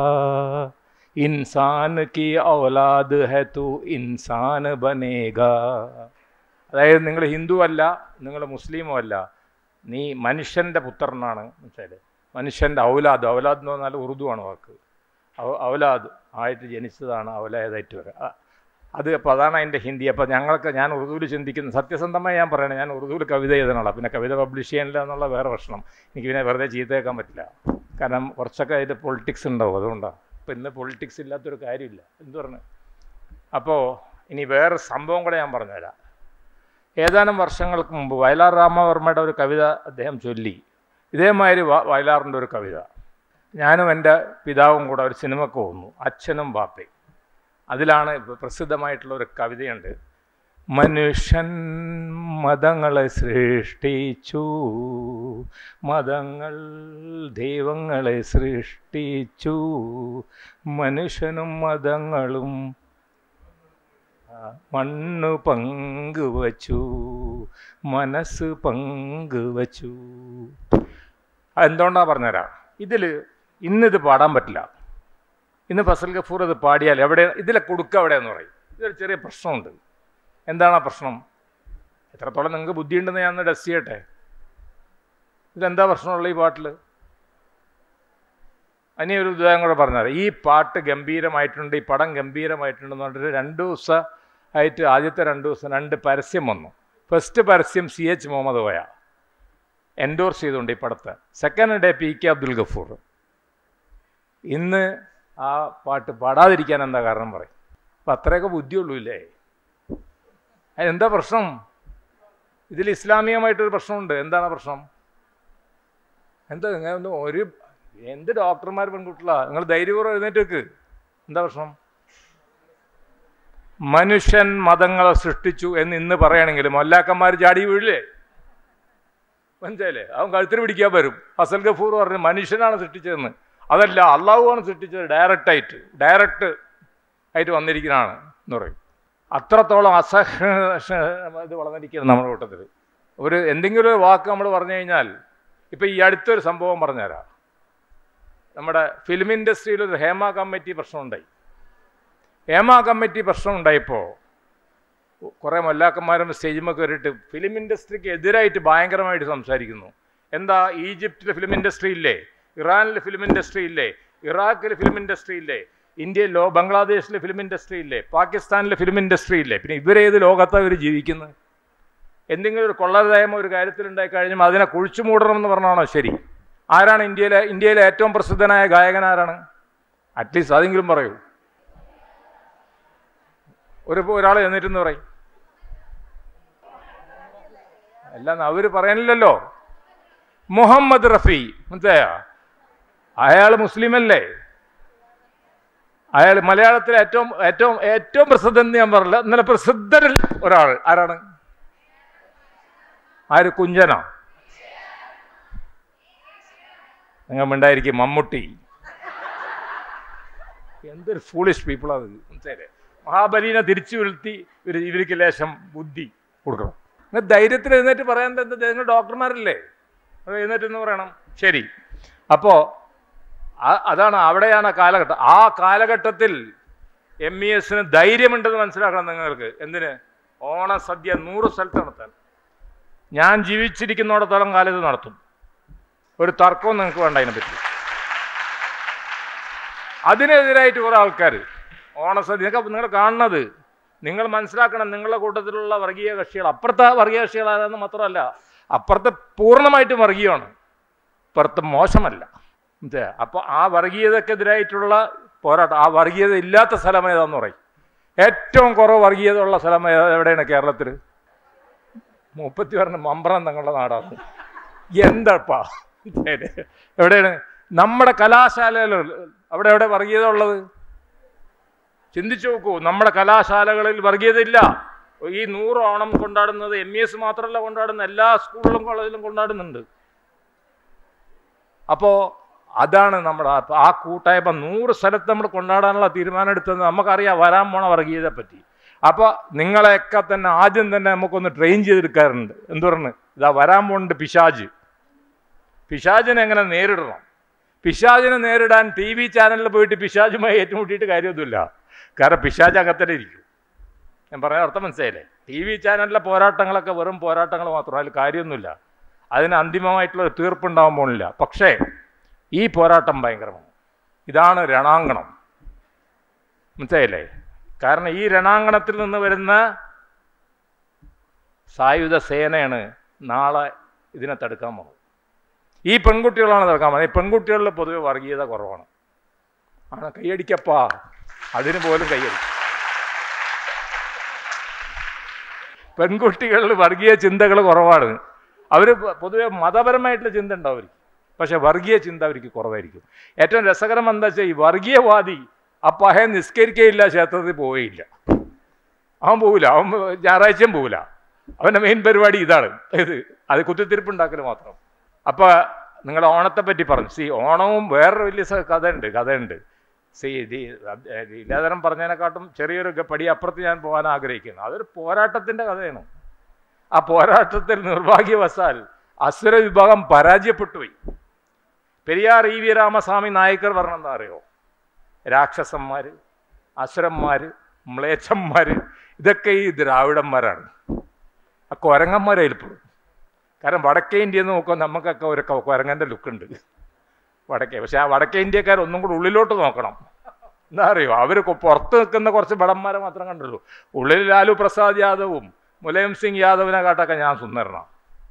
ഇൻസാൻ കി ഔലാദ് ഹെ തൂ ഇൻസാൻ ബനേഗാ അതായത് നിങ്ങൾ ഹിന്ദു അല്ല നിങ്ങൾ മുസ്ലിമും അല്ല നീ മനുഷ്യൻ്റെ പുത്രനാണ് മനസ്സിലായത് മനുഷ്യൻ്റെ ഔലാദ് ഔലാദ് എന്ന് പറഞ്ഞാൽ ഉറുദു ആണ് വാക്ക് ഔ- ഔലാദ് ആയിട്ട് ജനിച്ചതാണ് ഔലാദായിട്ട് വരിക അ- അത് അപ്പോൾ അതാണ് അതിൻ്റെ ഹിന്ദി അപ്പോൾ ഞങ്ങൾക്ക് ഞാൻ ഉറുദുവിൽ ചിന്തിക്കുന്ന സത്യസന്ധമായി ഞാൻ പറയണേ ഞാൻ ഉറുദുവിൽ കവിത എഴുതണമല്ല പിന്നെ കവിത പബ്ലിഷ് ചെയ്യാനില്ല എന്നുള്ള വേറെ പ്രശ്നം എനിക്ക് പിന്നെ വെറുതെ ചീത്തയേക്കാൻ പറ്റില്ല കാരണം കുറച്ചൊക്കെ അതിൽ പൊളിറ്റിക്സ് ഉണ്ടാവും അതുകൊണ്ടാണ് ഇപ്പോൾ ഇന്ന് പൊളിറ്റിക്സ് ഇല്ലാത്തൊരു കാര്യമില്ല എന്ത് പറഞ്ഞു അപ്പോൾ ഇനി വേറെ സംഭവം കൂടെ ഞാൻ പറഞ്ഞുതരാം ഏതാനും വർഷങ്ങൾക്ക് മുമ്പ് വയലാർ രാമവർമ്മയുടെ ഒരു കവിത അദ്ദേഹം ചൊല്ലി ഇതേമാതിരി വ- വയലാറിൻ്റെ ഒരു കവിത ഞാനും എൻ്റെ പിതാവും കൂടെ ഒരു സിനിമക്ക് പോകുന്നു അച്ഛനും ബാപ്പയും അതിലാണ് ഇപ്പൊ പ്രസിദ്ധമായിട്ടുള്ള ഒരു കവിതയുണ്ട് മനുഷ്യൻ മതങ്ങളെ സൃഷ്ടിച്ചു മതങ്ങൾ ദൈവങ്ങളെ സൃഷ്ടിച്ചു മനുഷ്യനും മതങ്ങളും ആ, മണ്ണ് പങ്കുവച്ചു മനസ്സ് പങ്കുവച്ചു എന്തുകൊണ്ടാണ് പറഞ്ഞുതരാം ഇതിൽ ഇന്നിത് പാടാൻ പറ്റില്ല ഇന്ന് ഫസൽ ഗഫൂർ ഇത് പാടിയാൽ എവിടെ ഇതിലെ കൊടുക്ക എവിടെയെന്ന് പറയും ഇതൊരു ചെറിയ പ്രശ്നമുണ്ട് എന്താണ് ആ പ്രശ്നം എത്രത്തോളം നിങ്ങൾക്ക് ബുദ്ധിയുണ്ടെന്ന് ഞാൻ ഒന്ന് ടെസ്റ്റ് ചെയ്യട്ടെ ഇതെന്താ പ്രശ്നമുള്ള ഈ പാട്ടിൽ ഇനി ഒരു ഉദാഹരണം കൂടെ പറഞ്ഞാൽ ഈ പാട്ട് ഗംഭീരമായിട്ടുണ്ട് ഈ പടം ഗംഭീരമായിട്ടുണ്ടെന്ന് പറഞ്ഞിട്ട് രണ്ട് ദിവസം ആയിട്ട് ആദ്യത്തെ രണ്ട് ദിവസം രണ്ട് പരസ്യം വന്നു ഫസ്റ്റ് പരസ്യം C H Muhammad Koya endorse ചെയ്തുകൊണ്ട് ഈ പടത്തെ second day P K Abdul Gafoor ഇന്ന് ആ പാട്ട് പാടാതിരിക്കാൻ എന്താ കാരണം പറയും അപ്പം അത്രയൊക്കെ ബുദ്ധിയുള്ളൂ ഇല്ലേ എന്താ പ്രശ്നം ഇതിൽ ഇസ്ലാമികമായിട്ടൊരു പ്രശ്നമുണ്ട് എന്താണ് പ്രശ്നം എന്താ നിങ്ങൾ ഒന്ന് ഒരു എന്ത് ഡോക്ടർമാർ പെൺകുട്ടികളാ നിങ്ങൾ ധൈര്യപൂർവ്വം എഴുന്നേറ്റ് വെക്ക് എന്താ പ്രശ്നം മനുഷ്യൻ മതങ്ങളെ സൃഷ്ടിച്ചു എന്ന് ഇന്ന് പറയുകയാണെങ്കിൽ മൊല്ലാക്കന്മാർ ചാടി വീഴില്ലേ മനസ്സിലായില്ലേ അവൻ കഴുത്തിന് പിടിക്കാൻ വരും അസൽ ഗഫൂർ പറഞ്ഞു മനുഷ്യനാണ് സൃഷ്ടിച്ചതെന്ന് അതല്ല അള്ളാഹുവാണ് സൃഷ്ടിച്ചത് ഡയറക്റ്റായിട്ട് ഡയറക്റ്റ് ആയിട്ട് വന്നിരിക്കുന്നതാണ് എന്ന് പറയും അത്രത്തോളം അസഹ ഇത് വളർന്നിരിക്കുന്നത് നമ്മുടെ കൂട്ടത്തിൽ ഒരു എന്തെങ്കിലും ഒരു വാക്ക് നമ്മൾ പറഞ്ഞു കഴിഞ്ഞാൽ ഇപ്പം ഈ അടുത്തൊരു സംഭവം പറഞ്ഞുതരാം നമ്മുടെ ഫിലിം ഇൻഡസ്ട്രിയിൽ ഒരു ഹേമ കമ്മിറ്റി പ്രശ്നമുണ്ടായി ഹേമ കമ്മിറ്റി പ്രശ്നം ഉണ്ടായപ്പോൾ കുറേ മൊല്ലാക്കന്മാരും സ്റ്റേജിൽ കയറിയിട്ട് ഫിലിം ഇൻഡസ്ട്രിക്ക് എതിരായിട്ട് ഭയങ്കരമായിട്ട് സംസാരിക്കുന്നു എന്താ ഈജിപ്തിലെ ഫിലിം ഇൻഡസ്ട്രി ഇല്ലേ ഇറാനിലെ ഫിലിം ഇൻഡസ്ട്രി ഇല്ലേ ഇറാഖിലെ ഫിലിം ഇൻഡസ്ട്രി ഇല്ലേ ഇന്ത്യയിലോ ബംഗ്ലാദേശിലെ ഫിലിം ഇൻഡസ്ട്രി ഇല്ലേ പാകിസ്ഥാനിലെ ഫിലിം ഇൻഡസ്ട്രി ഇല്ലേ പിന്നെ ഇവരേത് ലോകത്താണ് ഇവർ ജീവിക്കുന്നത് എന്തെങ്കിലും ഒരു കൊള്ളരുതായ്മ ഒരു കാര്യത്തിലുണ്ടായി കഴിഞ്ഞാൽ അതിനെ കുഴിച്ചു മൂടണമെന്ന് പറഞ്ഞാണോ ശരി ആരാണ് ഇന്ത്യയിലെ ഇന്ത്യയിലെ ഏറ്റവും പ്രസിദ്ധനായ ഗായകൻ ആരാണ് അറ്റ്ലീസ്റ്റ് അതെങ്കിലും പറയൂ ഒരു ഒരാൾ എന്നിട്ടെന്ന് പറയും അല്ല അവർ പറയാനില്ലല്ലോ മുഹമ്മദ് റഫി മനസ്സിലായ അയാൾ മുസ്ലിമല്ലേ അയാൾ മലയാളത്തിലെ ഏറ്റവും ഏറ്റവും ഏറ്റവും പ്രസിദ്ധൻ എന്ന് ഞാൻ പറഞ്ഞില്ല ഇന്നലെ പ്രസിദ്ധരിൽ ഒരാൾ ആരാണ് ആര് കുഞ്ചന നിങ്ങൾ മിണ്ടായിരിക്കും മമ്മൂട്ടി എന്തൊരു ഫൂളിഷ് പീപ്പിളാണ് ഇത് മനസ്സിലായില്ലേ മഹാബലീനെ തിരിച്ചു വീഴ്ത്തി ഇവർ ഇവർക്ക് ലേശം ബുദ്ധി കൊടുക്കണം നിങ്ങൾ ധൈര്യത്തിൽ എഴുന്നേറ്റ് പറയാൻ എന്താ നിങ്ങൾ ഡോക്ടർമാരല്ലേ അത് എഴുന്നേറ്റ് എന്ന് പറയണം ശരി അപ്പോൾ അതാണ് അവിടെയാണ് ആ കാലഘട്ടം ആ കാലഘട്ടത്തിൽ എം ഇ എസിന് ധൈര്യമുണ്ടെന്ന് മനസ്സിലാക്കണം നിങ്ങൾക്ക് എന്തിന് ഓണസദ്യ നൂറ് സ്ഥലത്ത് നടത്താൻ ഞാൻ ജീവിച്ചിരിക്കുന്നിടത്തോളം കാലം ഇത് നടത്തും ഒരു തർക്കവും നിങ്ങൾക്ക് വേണ്ട അതിനെപ്പറ്റി അതിനെതിരായിട്ട് കുറേ ആൾക്കാർ ഓണസദ്യ നിങ്ങൾക്ക് നിങ്ങൾ കാണുന്നത് നിങ്ങൾ മനസ്സിലാക്കണം നിങ്ങളുടെ കൂട്ടത്തിലുള്ള വർഗീയ കക്ഷികൾ അപ്പുറത്തെ വർഗീയ കക്ഷികളാണെന്ന് മാത്രമല്ല അപ്പുറത്തെ പൂർണ്ണമായിട്ടും വർഗീയമാണ് ഇപ്പുറത്ത് മോശമല്ല മനസ്സിലായോ? അപ്പോൾ ആ വർഗീയതക്കെതിരായിട്ടുള്ള പോരാട്ടം ആ വർഗീയത ഇല്ലാത്ത സ്ഥലം ഏതാന്ന് പറയും ഏറ്റവും കുറവ് വർഗീയത ഉള്ള സ്ഥലം ഏതാ- എവിടെയാണ് കേരളത്തിൽ മുപ്പത്തി പറഞ്ഞ മമ്പ്രം തങ്ങളുടെ നാടാണ് എന്താപ്പാ ശരി. എവിടെയാണ് നമ്മുടെ കലാശാലയിൽ അവിടെ എവിടെ വർഗീയത ഉള്ളത് ചിന്തിച്ചു നോക്കൂ നമ്മുടെ കലാശാലകളിൽ വർഗീയത ഇല്ല ഈ നൂറ് ഓണം കൊണ്ടാടുന്നത് എം ഇ എസ് മാത്രമല്ല കൊണ്ടാടുന്ന എല്ലാ സ്കൂളിലും കോളേജിലും കൊണ്ടാടുന്നുണ്ട് അപ്പോൾ അതാണ് നമ്മുടെ അപ്പൊ ആ കൂട്ടായ്മ നൂറ് സ്ഥലത്ത് നമ്മൾ കൊണ്ടാടാനുള്ള തീരുമാനം എടുത്തത് നമുക്കറിയാം വരാൻ പോണ വർഗീയതയെ പറ്റി അപ്പോൾ നിങ്ങളെയൊക്കെ തന്നെ ആദ്യം തന്നെ നമുക്കൊന്ന് ട്രെയിൻ ചെയ്തെടുക്കാറുണ്ട് എന്ത് പറഞ്ഞു ഇതാ വരാൻ പോകുന്നുണ്ട് പിശാജ് പിശാജിനെ എങ്ങനെ നേരിടണം പിശാജിനെ നേരിടാൻ ടി വി ചാനലിൽ പോയിട്ട് പിശാജുമായി ഏറ്റുമുട്ടിയിട്ട് കാര്യമൊന്നുമില്ല കാരണം പിശാജ് അകത്തന്നെ ഇരിക്കും ഞാൻ പറയാൻ അർത്ഥം മനസ്സിലായില്ലേ ടി വി ചാനലിലെ പോരാട്ടങ്ങളൊക്കെ വെറും പോരാട്ടങ്ങൾ മാത്രം അതിൽ കാര്യമൊന്നുമില്ല അതിന് അന്തിമമായിട്ടുള്ള ഒരു തീർപ്പുണ്ടാവാൻ പോണില്ല പക്ഷേ ഈ പോരാട്ടം ഭയങ്കരമാണ് ഇതാണ് രണാങ്കണം മനസ്സിലായില്ലേ കാരണം ഈ രണാങ്കണത്തിൽ നിന്ന് വരുന്ന സായുധ സേനയാണ് നാളെ ഇതിനെ തടുക്കാൻ പോകുന്നത് ഈ പെൺകുട്ടികളാണ് തടുക്കാൻ പോകുന്നത് ഈ പെൺകുട്ടികളിൽ പൊതുവെ വർഗീയത കുറവാണ് ആണ് കൈയടിക്കപ്പാ അതിന് പോലും കൈയടിക്കും പെൺകുട്ടികളിൽ വർഗീയ ചിന്തകൾ കുറവാണ് അവർ പൊതുവെ മതപരമായിട്ടുള്ള ചിന്ത ഉണ്ടാവും അവർക്ക് പക്ഷെ വർഗീയ ചിന്ത അവർക്ക് കുറവായിരിക്കും ഏറ്റവും രസകരം എന്താ വെച്ചാൽ ഈ വർഗീയവാദി ആ പഹയെ നിസ്കരിക്കുകയില്ല ക്ഷേത്രത്തിൽ പോവുകയില്ല അവൻ പോവില്ല അവൻ ഞായറാഴ്ചയും പോവില്ല അവൻ്റെ മെയിൻ പരിപാടി ഇതാണ് ഇത് അത് കുത്തിത്തിരിപ്പുണ്ടാക്കൽ മാത്രം അപ്പോൾ നിങ്ങൾ ഓണത്തെ പറ്റി പറഞ്ഞു സി ഓണവും വേറൊരു വലിയ സ- കഥയുണ്ട് കഥയുണ്ട് സി ലീലാധരം പറഞ്ഞതിനെക്കാട്ടും ചെറിയൊരു ഗ- പടി അപ്പുറത്ത് ഞാൻ പോകാൻ ആഗ്രഹിക്കുന്നു അതൊരു പോരാട്ടത്തിൻ്റെ കഥയാണ് ആ പോരാട്ടത്തിൽ നിർഭാഗ്യവശാൽ അസുര വിഭാഗം പരാജയപ്പെട്ടുപോയി പെരിയാർ ഇ വി രാമസ്വാമി നായ്ക്കർ പറഞ്ഞെന്താ അറിയോ രാക്ഷസന്മാർ അസുരന്മാർ മ്ലേച്ഛന്മാർ ഇതൊക്കെ ഈ ദ്രാവിഡന്മാരാണ് ആ കുരങ്ങന്മാരെ ഏൽപ്പെടും കാരണം വടക്കേ ഇന്ത്യയിൽ നിന്ന് നോക്കുമ്പോൾ നമുക്കൊക്കെ ഒരു ക- കുരങ്ങൻ്റെ ലുക്കുണ്ട് വടക്കേ പക്ഷെ ആ വടക്കേ ഇന്ത്യക്കാർ ഒന്നും കൂടെ ഉള്ളിലോട്ട് നോക്കണം എന്താ അറിയോ അവർ പുറത്ത് നിൽക്കുന്ന കുറച്ച് ഭടന്മാരെ മാത്രം കണ്ടുള്ളൂ ഉള്ളിൽ ലാലു പ്രസാദ് യാദവും മുലയം സിംഗ് യാദവിനെ കാട്ടൊക്കെ ഞാൻ സുന്ദരനാണ്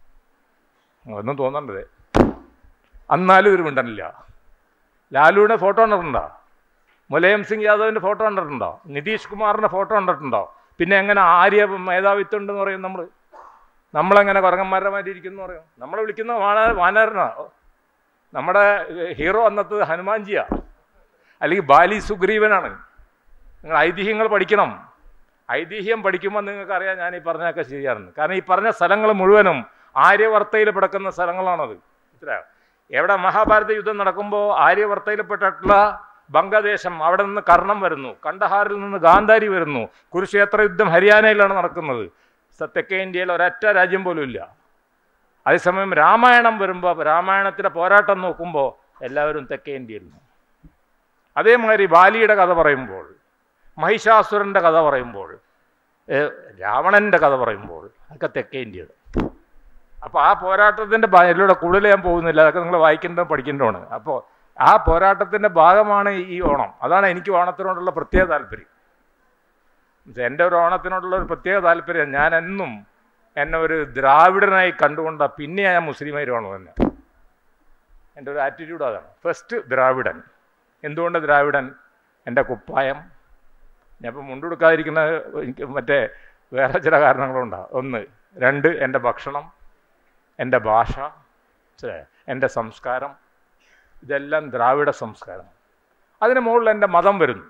ഒന്നും തോന്നണ്ടത് എന്നാലും ഇവർ മിണ്ടനില്ല ലാലുവിൻ്റെ ഫോട്ടോ കണ്ടിട്ടുണ്ടോ മുലയം സിംഗ് യാദവിൻ്റെ ഫോട്ടോ കണ്ടിട്ടുണ്ടോ നിതീഷ് കുമാറിൻ്റെ ഫോട്ടോ കണ്ടിട്ടുണ്ടോ പിന്നെ എങ്ങനെ ആര്യ മേധാവിത്വം ഉണ്ടെന്ന് പറയും നമ്മൾ നമ്മളെങ്ങനെ കുരങ്ങന്മാരുടെ മാതിരി ഇരിക്കുന്നു എന്ന് പറയും നമ്മളെ വിളിക്കുന്ന വാന വാനരനാ നമ്മുടെ ഹീറോ അന്നത്തെ ഹനുമാൻജിയാ അല്ലെങ്കിൽ ബാലി സുഗ്രീവനാണ് നിങ്ങൾ ഐതിഹ്യങ്ങൾ പഠിക്കണം ഐതിഹ്യം പഠിക്കുമ്പോൾ നിങ്ങൾക്കറിയാം ഞാൻ ഈ പറഞ്ഞതൊക്കെ ശരിയാണ് കാരണം ഈ പറഞ്ഞ സ്ഥലങ്ങൾ മുഴുവനും ആര്യവർത്തയിൽ പിടക്കുന്ന സ്ഥലങ്ങളാണത് ഇത്ര എവിടെ മഹാഭാരത യുദ്ധം നടക്കുമ്പോൾ ആര്യവർത്തയിൽപ്പെട്ടിട്ടുള്ള ബംഗ്ലാദേശം അവിടെ നിന്ന് കർണം വരുന്നു കണ്ടഹാറിൽ നിന്ന് ഗാന്ധാരി വരുന്നു കുരുക്ഷേത്ര യുദ്ധം ഹരിയാനയിലാണ് നടക്കുന്നത് സ- തെക്കേ ഇന്ത്യയിൽ ഒരൊറ്റ രാജ്യം പോലും ഇല്ല അതേസമയം രാമായണം വരുമ്പോൾ രാമായണത്തിലെ പോരാട്ടം നോക്കുമ്പോൾ എല്ലാവരും തെക്കേ ഇന്ത്യയിൽ നിന്ന് അതേമാതിരി ബാലിയുടെ കഥ പറയുമ്പോൾ മഹിഷാസുരൻ്റെ കഥ പറയുമ്പോൾ ഏ, രാവണൻ്റെ കഥ പറയുമ്പോൾ അതൊക്കെ തെക്കേ ഇന്ത്യയുടെ അപ്പോൾ ആ പോരാട്ടത്തിൻ്റെ ഇതിലൂടെ കൂടുതൽ ഞാൻ പോകുന്നില്ല അതൊക്കെ നിങ്ങൾ വായിക്കേണ്ടതും പഠിക്കേണ്ടതാണ് അപ്പോൾ ആ പോരാട്ടത്തിൻ്റെ ഭാഗമാണ് ഈ ഓണം അതാണ് എനിക്ക് ഓണത്തിനോടുള്ള പ്രത്യേക താല്പര്യം എന്നുവെച്ചാ എൻ്റെ ഒരു ഓണത്തിനോടുള്ള ഒരു പ്രത്യേക താല്പര്യം ഞാൻ എന്നും എന്നെ ഒരു ദ്രാവിഡനായി കണ്ടുകൊണ്ട പിന്നെ ഞാൻ മുസ്ലിമായി ഓണം തന്നെ എൻ്റെ ഒരു ആറ്റിറ്റ്യൂഡ് അതാണ് ഫസ്റ്റ് ദ്രാവിഡൻ എന്തുകൊണ്ട് ദ്രാവിഡൻ എൻ്റെ കുപ്പായം ഞാൻ ഇപ്പം മുണ്ടെടുക്കാതിരിക്കുന്ന എനിക്ക് മറ്റേ വേറെ ചില കാരണങ്ങളുണ്ടാവും ഒന്ന് രണ്ട് എൻ്റെ ഭക്ഷണം എൻ്റെ ഭാഷ മനസ്സിലായോ? എൻ്റെ സംസ്കാരം ഇതെല്ലാം ദ്രാവിഡ സംസ്കാരം അതിന് മുകളിൽ എൻ്റെ മതം വരുന്നു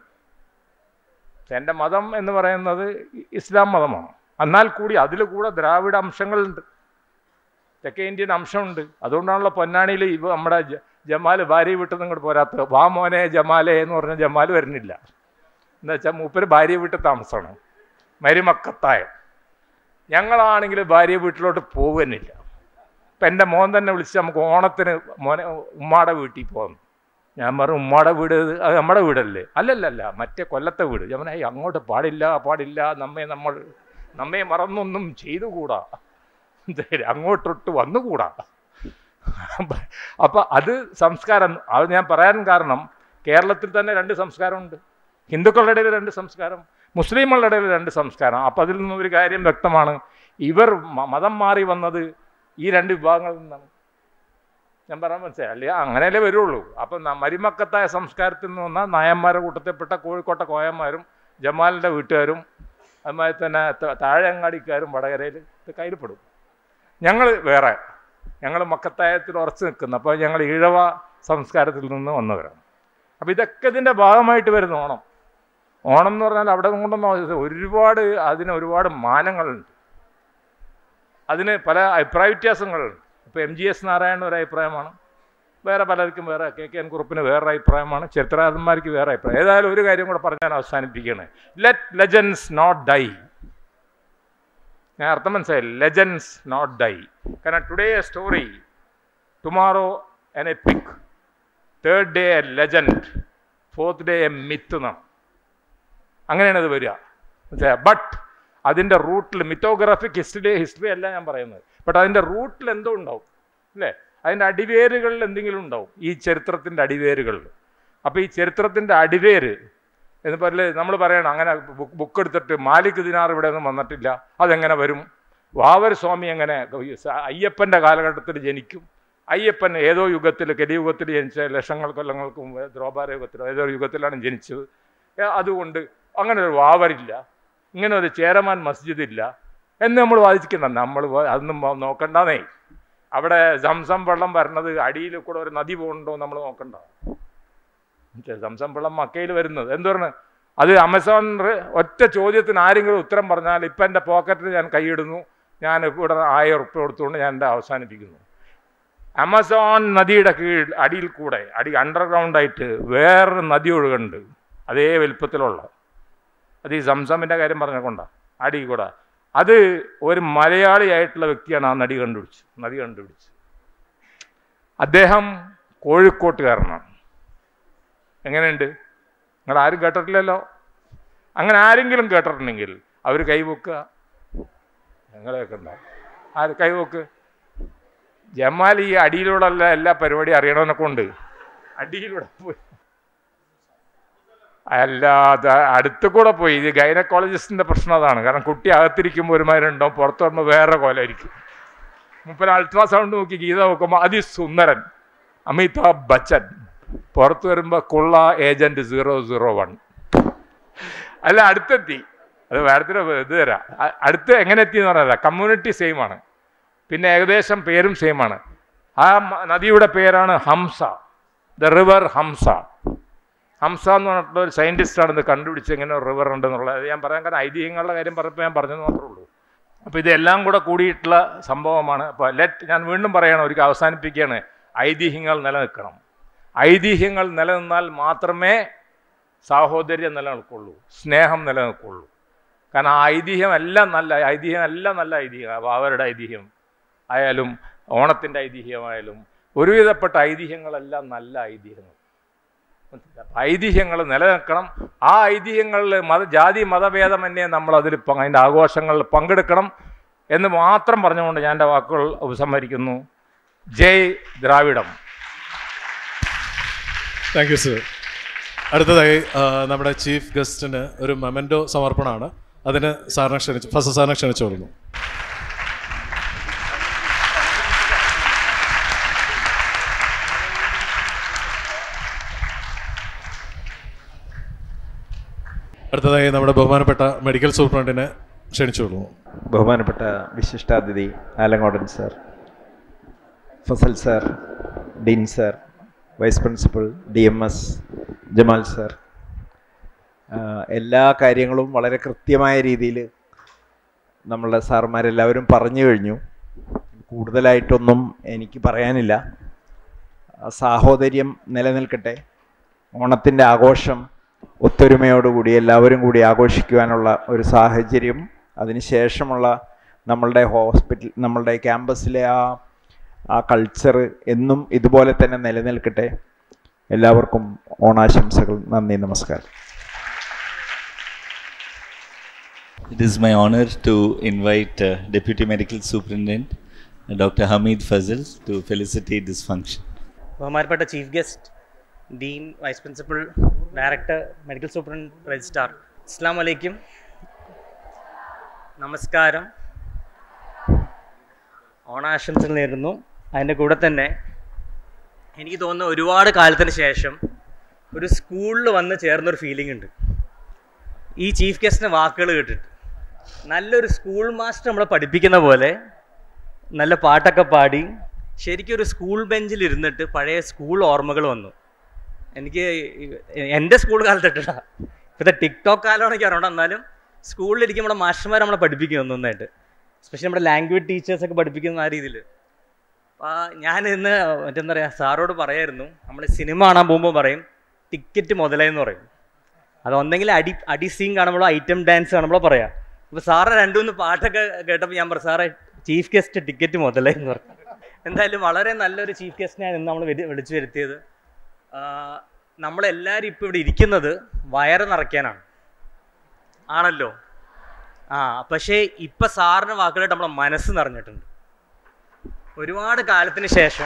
എൻ്റെ മതം എന്ന് പറയുന്നത് ഇ- ഇസ്ലാം മതമാണ് എന്നാൽ കൂടി അതിൽ കൂടെ ദ്രാവിഡ അംശങ്ങളുണ്ട് തെക്കേ ഇന്ത്യൻ അംശമുണ്ട് അതുകൊണ്ടാണല്ലോ പൊന്നാണിയിൽ ഇവ നമ്മുടെ ജ- ജമാൽ ഭാര്യ വീട്ടിൽ നിന്ന് ഇങ്ങോട്ട് പോരാത്തത് വാ മോനെ ജമാലെ എന്ന് പറഞ്ഞ ജമാൽ വരുന്നില്ല എന്താ വെച്ചാൽ മൂപ്പര് ഭാര്യ വീട്ടിൽ താമസമാണ് മരുമക്കത്തായ ഞങ്ങളാണെങ്കിൽ ഭാര്യ വീട്ടിലോട്ട് പോകുന്നില്ല ഇപ്പം എൻ്റെ മോൻ തന്നെ വിളിച്ച് നമുക്ക് ഓണത്തിന് മോനെ ഉമ്മാടെ വീട്ടിൽ പോകുന്നു ഞാൻ പറഞ്ഞു ഉമ്മാടെ വീട് ഇത് അത് നമ്മുടെ വീടല്ലേ അല്ലല്ലല്ല മറ്റേ കൊല്ലത്തെ വീട് ഞാൻ പറഞ്ഞു "ഏയ് അങ്ങോട്ട് പാടില്ല പാടില്ല നമ്മെ നമ്മൾ നമ്മെ മറന്നൊന്നും ചെയ്തുകൂടാ ശരി, അങ്ങോട്ടൊട്ട് വന്നുകൂടാ അപ്പം അത് സംസ്കാരം അത് ഞാൻ പറയാൻ കാരണം കേരളത്തിൽ തന്നെ രണ്ട് സംസ്കാരമുണ്ട് ഹിന്ദുക്കളുടെ ഇടയിൽ രണ്ട് സംസ്കാരം മുസ്ലിങ്ങളുടെ ഇടയിൽ രണ്ട് സംസ്കാരം അപ്പം അതിൽ നിന്നും ഒരു കാര്യം വ്യക്തമാണ് ഇവർ മ- മതം മാറി വന്നത് ഈ രണ്ട് വിഭാഗങ്ങളിൽ നിന്നാണ് ഞാൻ പറയാൻ മനസ്സിലായി അല്ലേ അങ്ങനെയല്ലേ വരുള്ളൂ അപ്പം ന- മരുമക്കത്തായ സംസ്കാരത്തിൽ നിന്ന് വന്ന നായന്മാരുടെ കൂട്ടത്തിൽപ്പെട്ട കോഴിക്കോട്ടെ കോയന്മാരും ജമാലിൻ്റെ വീട്ടുകാരും അതുമാതിരി തന്നെ ത- താഴെങ്ങാടിക്കാരും വടകരയിൽ ഇത് കയ്യിൽപ്പെടും ഞങ്ങൾ വേറെ ഞങ്ങൾ മക്കത്തായത്തിൽ ഉറച്ചു നിൽക്കുന്നു അപ്പോൾ ഞങ്ങൾ ഈഴവ സംസ്കാരത്തിൽ നിന്ന് വന്നവരാണ് അപ്പോൾ ഇതൊക്കെ ഇതിൻ്റെ ഭാഗമായിട്ട് വരുന്ന ഓണം ഓണം എന്ന് പറഞ്ഞാൽ അവിടെ കൊണ്ടൊന്നും ഒരുപാട് അതിന് ഒരുപാട് മാനങ്ങളുണ്ട് അതിന് പല അഭിപ്രായ വ്യത്യാസങ്ങളുണ്ട് ഇപ്പോൾ എം ജി എസ് നാരായണൻ ഒരു അഭിപ്രായമാണ് വേറെ പലർക്കും വേറെ കെ കെ എൻ കുറുപ്പിന് വേറെ അഭിപ്രായമാണ് ചരിത്രകാരന്മാർക്ക് വേറെ അഭിപ്രായം ഏതായാലും ഒരു കാര്യം കൂടെ പറഞ്ഞ് ഞാൻ അവസാനിപ്പിക്കുകയാണ് ലെറ്റ് ലെജൻസ് നോട്ട് ഡൈ ഞാൻ അർത്ഥം മനസ്സിലായി ലെജൻസ് നോട്ട് ഡൈ കാരണം today a story tomorrow an epic third day a legend fourth day a myth എന്നാണ് അങ്ങനെയാണ് ഇത് വരിക ബട്ട് അതിൻ്റെ റൂട്ടിൽ മിത്തോഗ്രാഫിക് ഹിസ്റ്ററി ഹിസ്റ്ററി അല്ല ഞാൻ പറയുന്നത് ബട്ട് അതിൻ്റെ റൂട്ടിൽ എന്തോ ഉണ്ടാവും അല്ലേ അതിൻ്റെ അടിവേരുകളിൽ എന്തെങ്കിലും ഉണ്ടാവും ഈ ചരിത്രത്തിൻ്റെ അടിവേരുകളിൽ അപ്പോൾ ഈ ചരിത്രത്തിൻ്റെ അടിവേര് എന്ന് പറഞ്ഞാൽ നമ്മൾ പറയണം അങ്ങനെ ബുക്ക് ബുക്ക് എടുത്തിട്ട് മാലിക് ദിനാർ ഇവിടെ ഒന്നും വന്നിട്ടില്ല അതെങ്ങനെ വരും വാവർ സ്വാമി എങ്ങനെ അയ്യപ്പൻ്റെ കാലഘട്ടത്തിൽ ജനിക്കും അയ്യപ്പൻ ഏതോ യുഗത്തിൽ കലിയുഗത്തിൽ ജനിച്ച ലക്ഷങ്ങൾ കൊല്ലങ്ങൾക്ക് മുമ്പ് ദ്രോപാര യുഗത്തിലോ ഏതോ യുഗത്തിലാണ് ജനിച്ചത് ഏ, അതുകൊണ്ട് അങ്ങനെ ഒരു വാവരില്ല ഇങ്ങനെ ഒരു ചേരമാൻ മസ്ജിദ് ഇല്ല എന്ന് നമ്മൾ വാദിക്കുന്ന നമ്മൾ വ- അതൊന്നും വ- നോക്കണ്ടെന്നേ അവിടെ സംസം വെള്ളം വരണത് അടിയിൽ കൂടെ ഒരു നദി പോകുന്നുണ്ടോ നമ്മൾ നോക്കണ്ട മറ്റേ സംസം വെള്ളം മക്കയിൽ വരുന്നത് എന്ത് പറഞ്ഞു അത് ആമസോൺ റ് ഒറ്റ ചോദ്യത്തിന് ആരെങ്കിലും ഉത്തരം പറഞ്ഞാൽ ഇപ്പം എൻ്റെ പോക്കറ്റിൽ ഞാൻ കൈയിടുന്നു ഞാൻ ഇവിടെ ആയിരം ഉറുപ്പ്യ കൊടുത്തുകൊണ്ട് ഞാൻ എൻ്റെ അവസാനിപ്പിക്കുന്നു ആമസോൺ നദിയുടെ കീഴിൽ അടിയിൽ കൂടെ അടി അണ്ടർഗ്രൗണ്ട് ആയിട്ട് വേറൊരു നദി ഒഴുകുന്നുണ്ട് അതേ വലുപ്പത്തിലുള്ള അത് ഈ സംസമിൻ്റെ കാര്യം പറഞ്ഞുകൊണ്ടാണ് അടി കൂടെ അത് ഒരു മലയാളിയായിട്ടുള്ള വ്യക്തിയാണ് ആ നടി കണ്ടുപിടിച്ച് നദി കണ്ടുപിടിച്ച് അദ്ദേഹം കോഴിക്കോട്ടുകാരനാണ് എങ്ങനെയുണ്ട് നിങ്ങൾ ആരും കേട്ടിട്ടില്ലല്ലോ അങ്ങനെ ആരെങ്കിലും കേട്ടിട്ടുണ്ടെങ്കിൽ അവർ കൈവെക്കുക ഞങ്ങളെയൊക്കെ ഉണ്ടാവും ആര് കൈവെക്ക് ജമാൽ ഈ അടിയിലൂടെയുള്ള എല്ലാ പരിപാടിയും അറിയണമെന്നൊക്കെ ഉണ്ട് അടിയിലൂടെ പോയി അല്ല അത് അടുത്ത് കൂടെ പോയി ഇത് ഗൈനക്കോളജിസ്റ്റിന്റെ പ്രശ്നം അതാണ് കാരണം കുട്ടി അകത്തിരിക്കുമ്പോൾ ഒരുമാതിരി ഉണ്ടാവും പുറത്ത് വരുമ്പോൾ വേറെ കോലായിരിക്കും മുപ്പത് അൾട്രാസൗണ്ട് നോക്കി ഗീത നോക്കുമ്പോൾ അതിസുന്ദരൻ അമിതാഭ് ബച്ചൻ പുറത്ത് വരുമ്പോൾ കുള്ള ഏജന്റ് സീറോ സീറോ വൺ അല്ല അടുത്തെത്തി അത് വേറത്തിന് ഇത് തരാം അ- അടുത്ത് എങ്ങനെ എത്തി എന്ന് പറഞ്ഞാൽ കമ്മ്യൂണിറ്റി സെയിം ആണ് പിന്നെ ഏകദേശം പേരും സെയിം ആണ് ആ മ- നദിയുടെ പേരാണ് ഹംസ ദ റിവർ ഹംസ ഹംസ എന്ന് പറഞ്ഞിട്ടുള്ള ഒരു സയൻറ്റിസ്റ്റാണ് ഇത് കണ്ടുപിടിച്ച് ഇങ്ങനെ ഒരു റിവർ ഉണ്ടെന്നുള്ളത് അത് ഞാൻ പറയാൻ കാരണം ഐതിഹ്യങ്ങളുടെ കാര്യം പറഞ്ഞപ്പോൾ ഞാൻ പറഞ്ഞെന്ന് മാത്രമേ ഉള്ളൂ അപ്പോൾ ഇതെല്ലാം കൂടെ കൂടിയിട്ടുള്ള സംഭവമാണ് അപ്പോൾ ലെറ്റ് ഞാൻ വീണ്ടും പറയണം ഒരിക്കൽ അവസാനിപ്പിക്കുകയാണ് ഐതിഹ്യങ്ങൾ നിലനിൽക്കണം ഐതിഹ്യങ്ങൾ നിലനിന്നാൽ മാത്രമേ സാഹോദര്യം നിലനിൽക്കുള്ളൂ സ്നേഹം നിലനിൽക്കുള്ളൂ കാരണം ആ ഐതിഹ്യം എല്ലാം നല്ല ഐതിഹ്യം എല്ലാം നല്ല ഐതിഹ്യം അപ്പോൾ അവരുടെ ഐതിഹ്യം ആയാലും ഓണത്തിൻ്റെ ഐതിഹ്യമായാലും ഒരുവിധപ്പെട്ട ഐതിഹ്യങ്ങളെല്ലാം നല്ല ഐതിഹ്യങ്ങൾ അപ്പൊ ഐതിഹ്യങ്ങൾ നിലനിൽക്കണം ആ ഐതിഹ്യങ്ങളിൽ മത ജാതി മതഭേദമന്യേ നമ്മൾ അതിൽ പ- അതിൻ്റെ ആഘോഷങ്ങളിൽ പങ്കെടുക്കണം എന്ന് മാത്രം പറഞ്ഞുകൊണ്ട് ഞാൻ എൻ്റെ വാക്കുകൾ ഉപസംഹരിക്കുന്നു ജയ് ദ്രാവിഡം താങ്ക് യു സർ അടുത്തതായി ആ, നമ്മുടെ ചീഫ് ഗസ്റ്റിന് ഒരു മൊമെൻറ്റോ സമർപ്പണമാണ് അതിന് സാറിനെ ക്ഷണിച്ചു ഫസ്റ്റ് സാറിനെ ക്ഷണിച്ചോളുന്നു അടുത്തതായി നമ്മുടെ ബഹുമാനപ്പെട്ട മെഡിക്കൽ സൂപ്രണ്ടിനെ ക്ഷണിച്ചോളുന്നു ബഹുമാനപ്പെട്ട വിശിഷ്ടാതിഥി Alankodan sir Fazal sir dean sir vice principal D M S Jamal sir എല്ലാ കാര്യങ്ങളും വളരെ കൃത്യമായ രീതിയിൽ നമ്മളുടെ സാർമാരെല്ലാവരും പറഞ്ഞു കഴിഞ്ഞു കൂടുതലായിട്ടൊന്നും എനിക്ക് പറയാനില്ല ആ സാഹോദര്യം നിലനിൽക്കട്ടെ ഓണത്തിൻ്റെ ആഘോഷം ഒത്തൊരുമയോടുകൂടി എല്ലാവരും കൂടി ആഘോഷിക്കുവാനുള്ള ഒരു സാഹചര്യം അതിനുശേഷമുള്ള നമ്മളുടെ ഹോസ്പിറ്റൽ നമ്മളുടെ ക്യാമ്പസിലെ ആ ആ കൾച്ചർ എന്നും ഇതുപോലെ തന്നെ നിലനിൽക്കട്ടെ എല്ലാവർക്കും ഓണാശംസകൾ നന്ദി നമസ്കാരം It is my honor to invite uh, Deputy Medical Superintendent uh, Dr. Hamid Fazil to felicitate this function. ബഹുമാനപ്പെട്ട chief guest dean vice principal director medical superintendent registrar അസ്സാം വലൈക്കും നമസ്കാരം ഓണാശംസകൾ നേരുന്നു അതിൻ്റെ കൂടെ തന്നെ എനിക്ക് തോന്നുന്നു ഒരുപാട് കാലത്തിന് ശേഷം ഒരു സ്കൂളിൽ വന്ന് ചേർന്നൊരു ഫീലിംഗ് ഉണ്ട് ഈ ചീഫ് ഗസ്റ്റിൻ്റെ വാക്കുകൾ കേട്ടിട്ട് നല്ലൊരു സ്കൂൾ മാസ്റ്റർ നമ്മളെ പഠിപ്പിക്കുന്ന പോലെ നല്ല പാട്ടൊക്കെ പാടി ശരിക്കും ഒരു സ്കൂൾ ബെഞ്ചിൽ ഇരുന്നിട്ട് പഴയ സ്കൂൾ ഓർമ്മകൾ വന്നു എനിക്ക് എൻ്റെ സ്കൂൾ കാലത്തിട്ടാ ഇപ്പോഴത്തെ ടിക്ടോക്ക് കാലമാണ് എനിക്ക് അറിയണം എന്നാലും സ്കൂളിലിരിക്കും നമ്മുടെ മാസ്റ്റർമാർ നമ്മളെ പഠിപ്പിക്കും നന്നായിട്ട് സ്പെഷ്യലി നമ്മുടെ ലാംഗ്വേജ് ടീച്ചേഴ്സൊക്കെ പഠിപ്പിക്കുന്ന ആ രീതിയിൽ ഞാൻ ഇന്ന് മറ്റെന്താ പറയുക സാറോട് പറയായിരുന്നു നമ്മൾ സിനിമ കാണാൻ പോകുമ്പോൾ പറയും ടിക്കറ്റ് മുതലായെന്ന് പറയും അത് ഒന്നെങ്കിൽ അടി അടി സീൻ കാണുമ്പോഴോ ഐറ്റം ഡാൻസ് കാണുമ്പോഴോ പറയാം അപ്പോൾ സാറ് രണ്ടു മൂന്ന് പാട്ടൊക്കെ കേട്ടപ്പോൾ ഞാൻ പറഞ്ഞു സാറേ ചീഫ് ഗസ്റ്റ് ടിക്കറ്റ് മുതലായി എന്ന് പറഞ്ഞു എന്തായാലും വളരെ നല്ലൊരു ചീഫ് ഗസ്റ്റിനെയാണ് ഇന്ന് നമ്മൾ വിളിച്ചു വരുത്തിയത് ആഹ് നമ്മളെല്ലാവരും ഇപ്പോൾ ഇവിടെ ഇരിക്കുന്നത് വയറ് നിറയ്ക്കാനാണ് ആണല്ലോ ആ പക്ഷേ ഇപ്പം സാറിന് വാക്കുകളായിട്ട് നമ്മളെ മനസ്സ് നിറഞ്ഞിട്ടുണ്ട് ഒരുപാട് കാലത്തിന് ശേഷം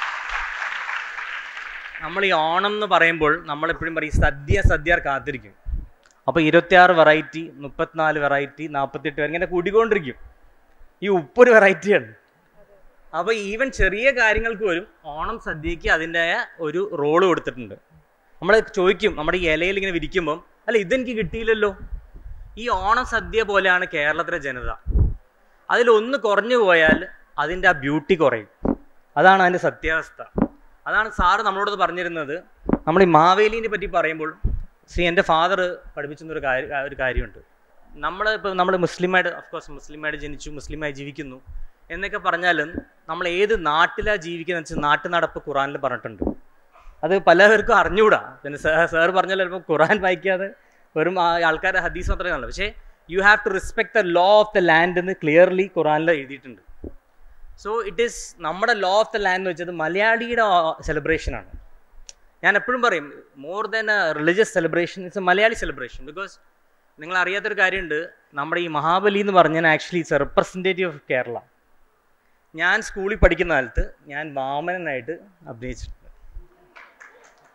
നമ്മൾ ഈ ഓണം എന്ന് പറയുമ്പോൾ നമ്മളെപ്പോഴും പറയും സദ്യ സദ്യ കാത്തിരിക്കും അപ്പോൾ ഇരുപത്തിയാറ് വെറൈറ്റി മുപ്പത്തിനാല് വെറൈറ്റി നാൽപ്പത്തെട്ട് വരെ ഇങ്ങനെ കൂടിക്കൊണ്ടിരിക്കും ഈ ഉപ്പൊരു വെറൈറ്റിയാണ് അപ്പോൾ ഈവൻ ചെറിയ കാര്യങ്ങൾക്ക് പോലും ഓണം സദ്യക്ക് അതിൻ്റെ ഒരു റോള് കൊടുത്തിട്ടുണ്ട് നമ്മൾ ചോദിക്കും നമ്മുടെ ഈ ഇലയിൽ ഇങ്ങനെ വിരിക്കുമ്പം അല്ല ഇതെനിക്ക് കിട്ടിയില്ലല്ലോ ഈ ഓണം സദ്യ പോലെയാണ് കേരളത്തിലെ ജനത അതിലൊന്ന് കുറഞ്ഞു പോയാൽ അതിൻ്റെ ആ ബ്യൂട്ടി കുറയും അതാണ് അതിൻ്റെ സത്യാവസ്ഥ അതാണ് സാറ് നമ്മളോട് പറഞ്ഞിരുന്നത് നമ്മൾ ഈ മാവേലിനെ പറ്റി പറയുമ്പോൾ സി എൻ്റെ ഫാദർ പഠിപ്പിച്ചിരുന്ന ഒരു കാര്യം ഒരു കാര്യമുണ്ട് നമ്മൾ ഇപ്പോൾ നമ്മൾ മുസ്ലിമായിട്ട് കോഴ്സ് മുസ്ലിമായിട്ട് ജനിച്ചു മുസ്ലിമായി ജീവിക്കുന്നു എന്നൊക്കെ പറഞ്ഞാലും നമ്മൾ ഏത് നാട്ടിലാണ് ജീവിക്കുന്നത് വെച്ചാൽ നാട്ടു നടപ്പ് ഖുറാനിൽ പറഞ്ഞിട്ടുണ്ട് അത് പലവർക്കും അറിഞ്ഞുകൂടാ പിന്നെ സാർ പറഞ്ഞാൽ ചിലപ്പോൾ ഖുറാൻ വായിക്കാതെ വെറും ആ ആൾക്കാരുടെ ഹദീസ് മാത്രമേ കാണുള്ളൂ പക്ഷേ you have to respect the law of the land എന്ന് ക്ലിയർലി ഖുറാനിൽ എഴുതിയിട്ടുണ്ട് സോ ഇറ്റ് ഈസ് നമ്മുടെ ലോ ഓഫ് ദ ലാൻഡ് എന്ന് വെച്ചത് മലയാളിയുടെ സെലിബ്രേഷനാണ് ഞാൻ എപ്പോഴും പറയും more than a religious celebration it's a Malayali celebration because നിങ്ങൾ അറിയാത്തൊരു കാര്യമുണ്ട് നമ്മുടെ ഈ മഹാബലി എന്ന് പറഞ്ഞാൽ actually it's a representative of Kerala ഞാൻ സ്കൂളിൽ പഠിക്കുന്ന കാലത്ത് ഞാൻ വാമനനായിട്ട് അഭിനയിച്ചിട്ടുണ്ട്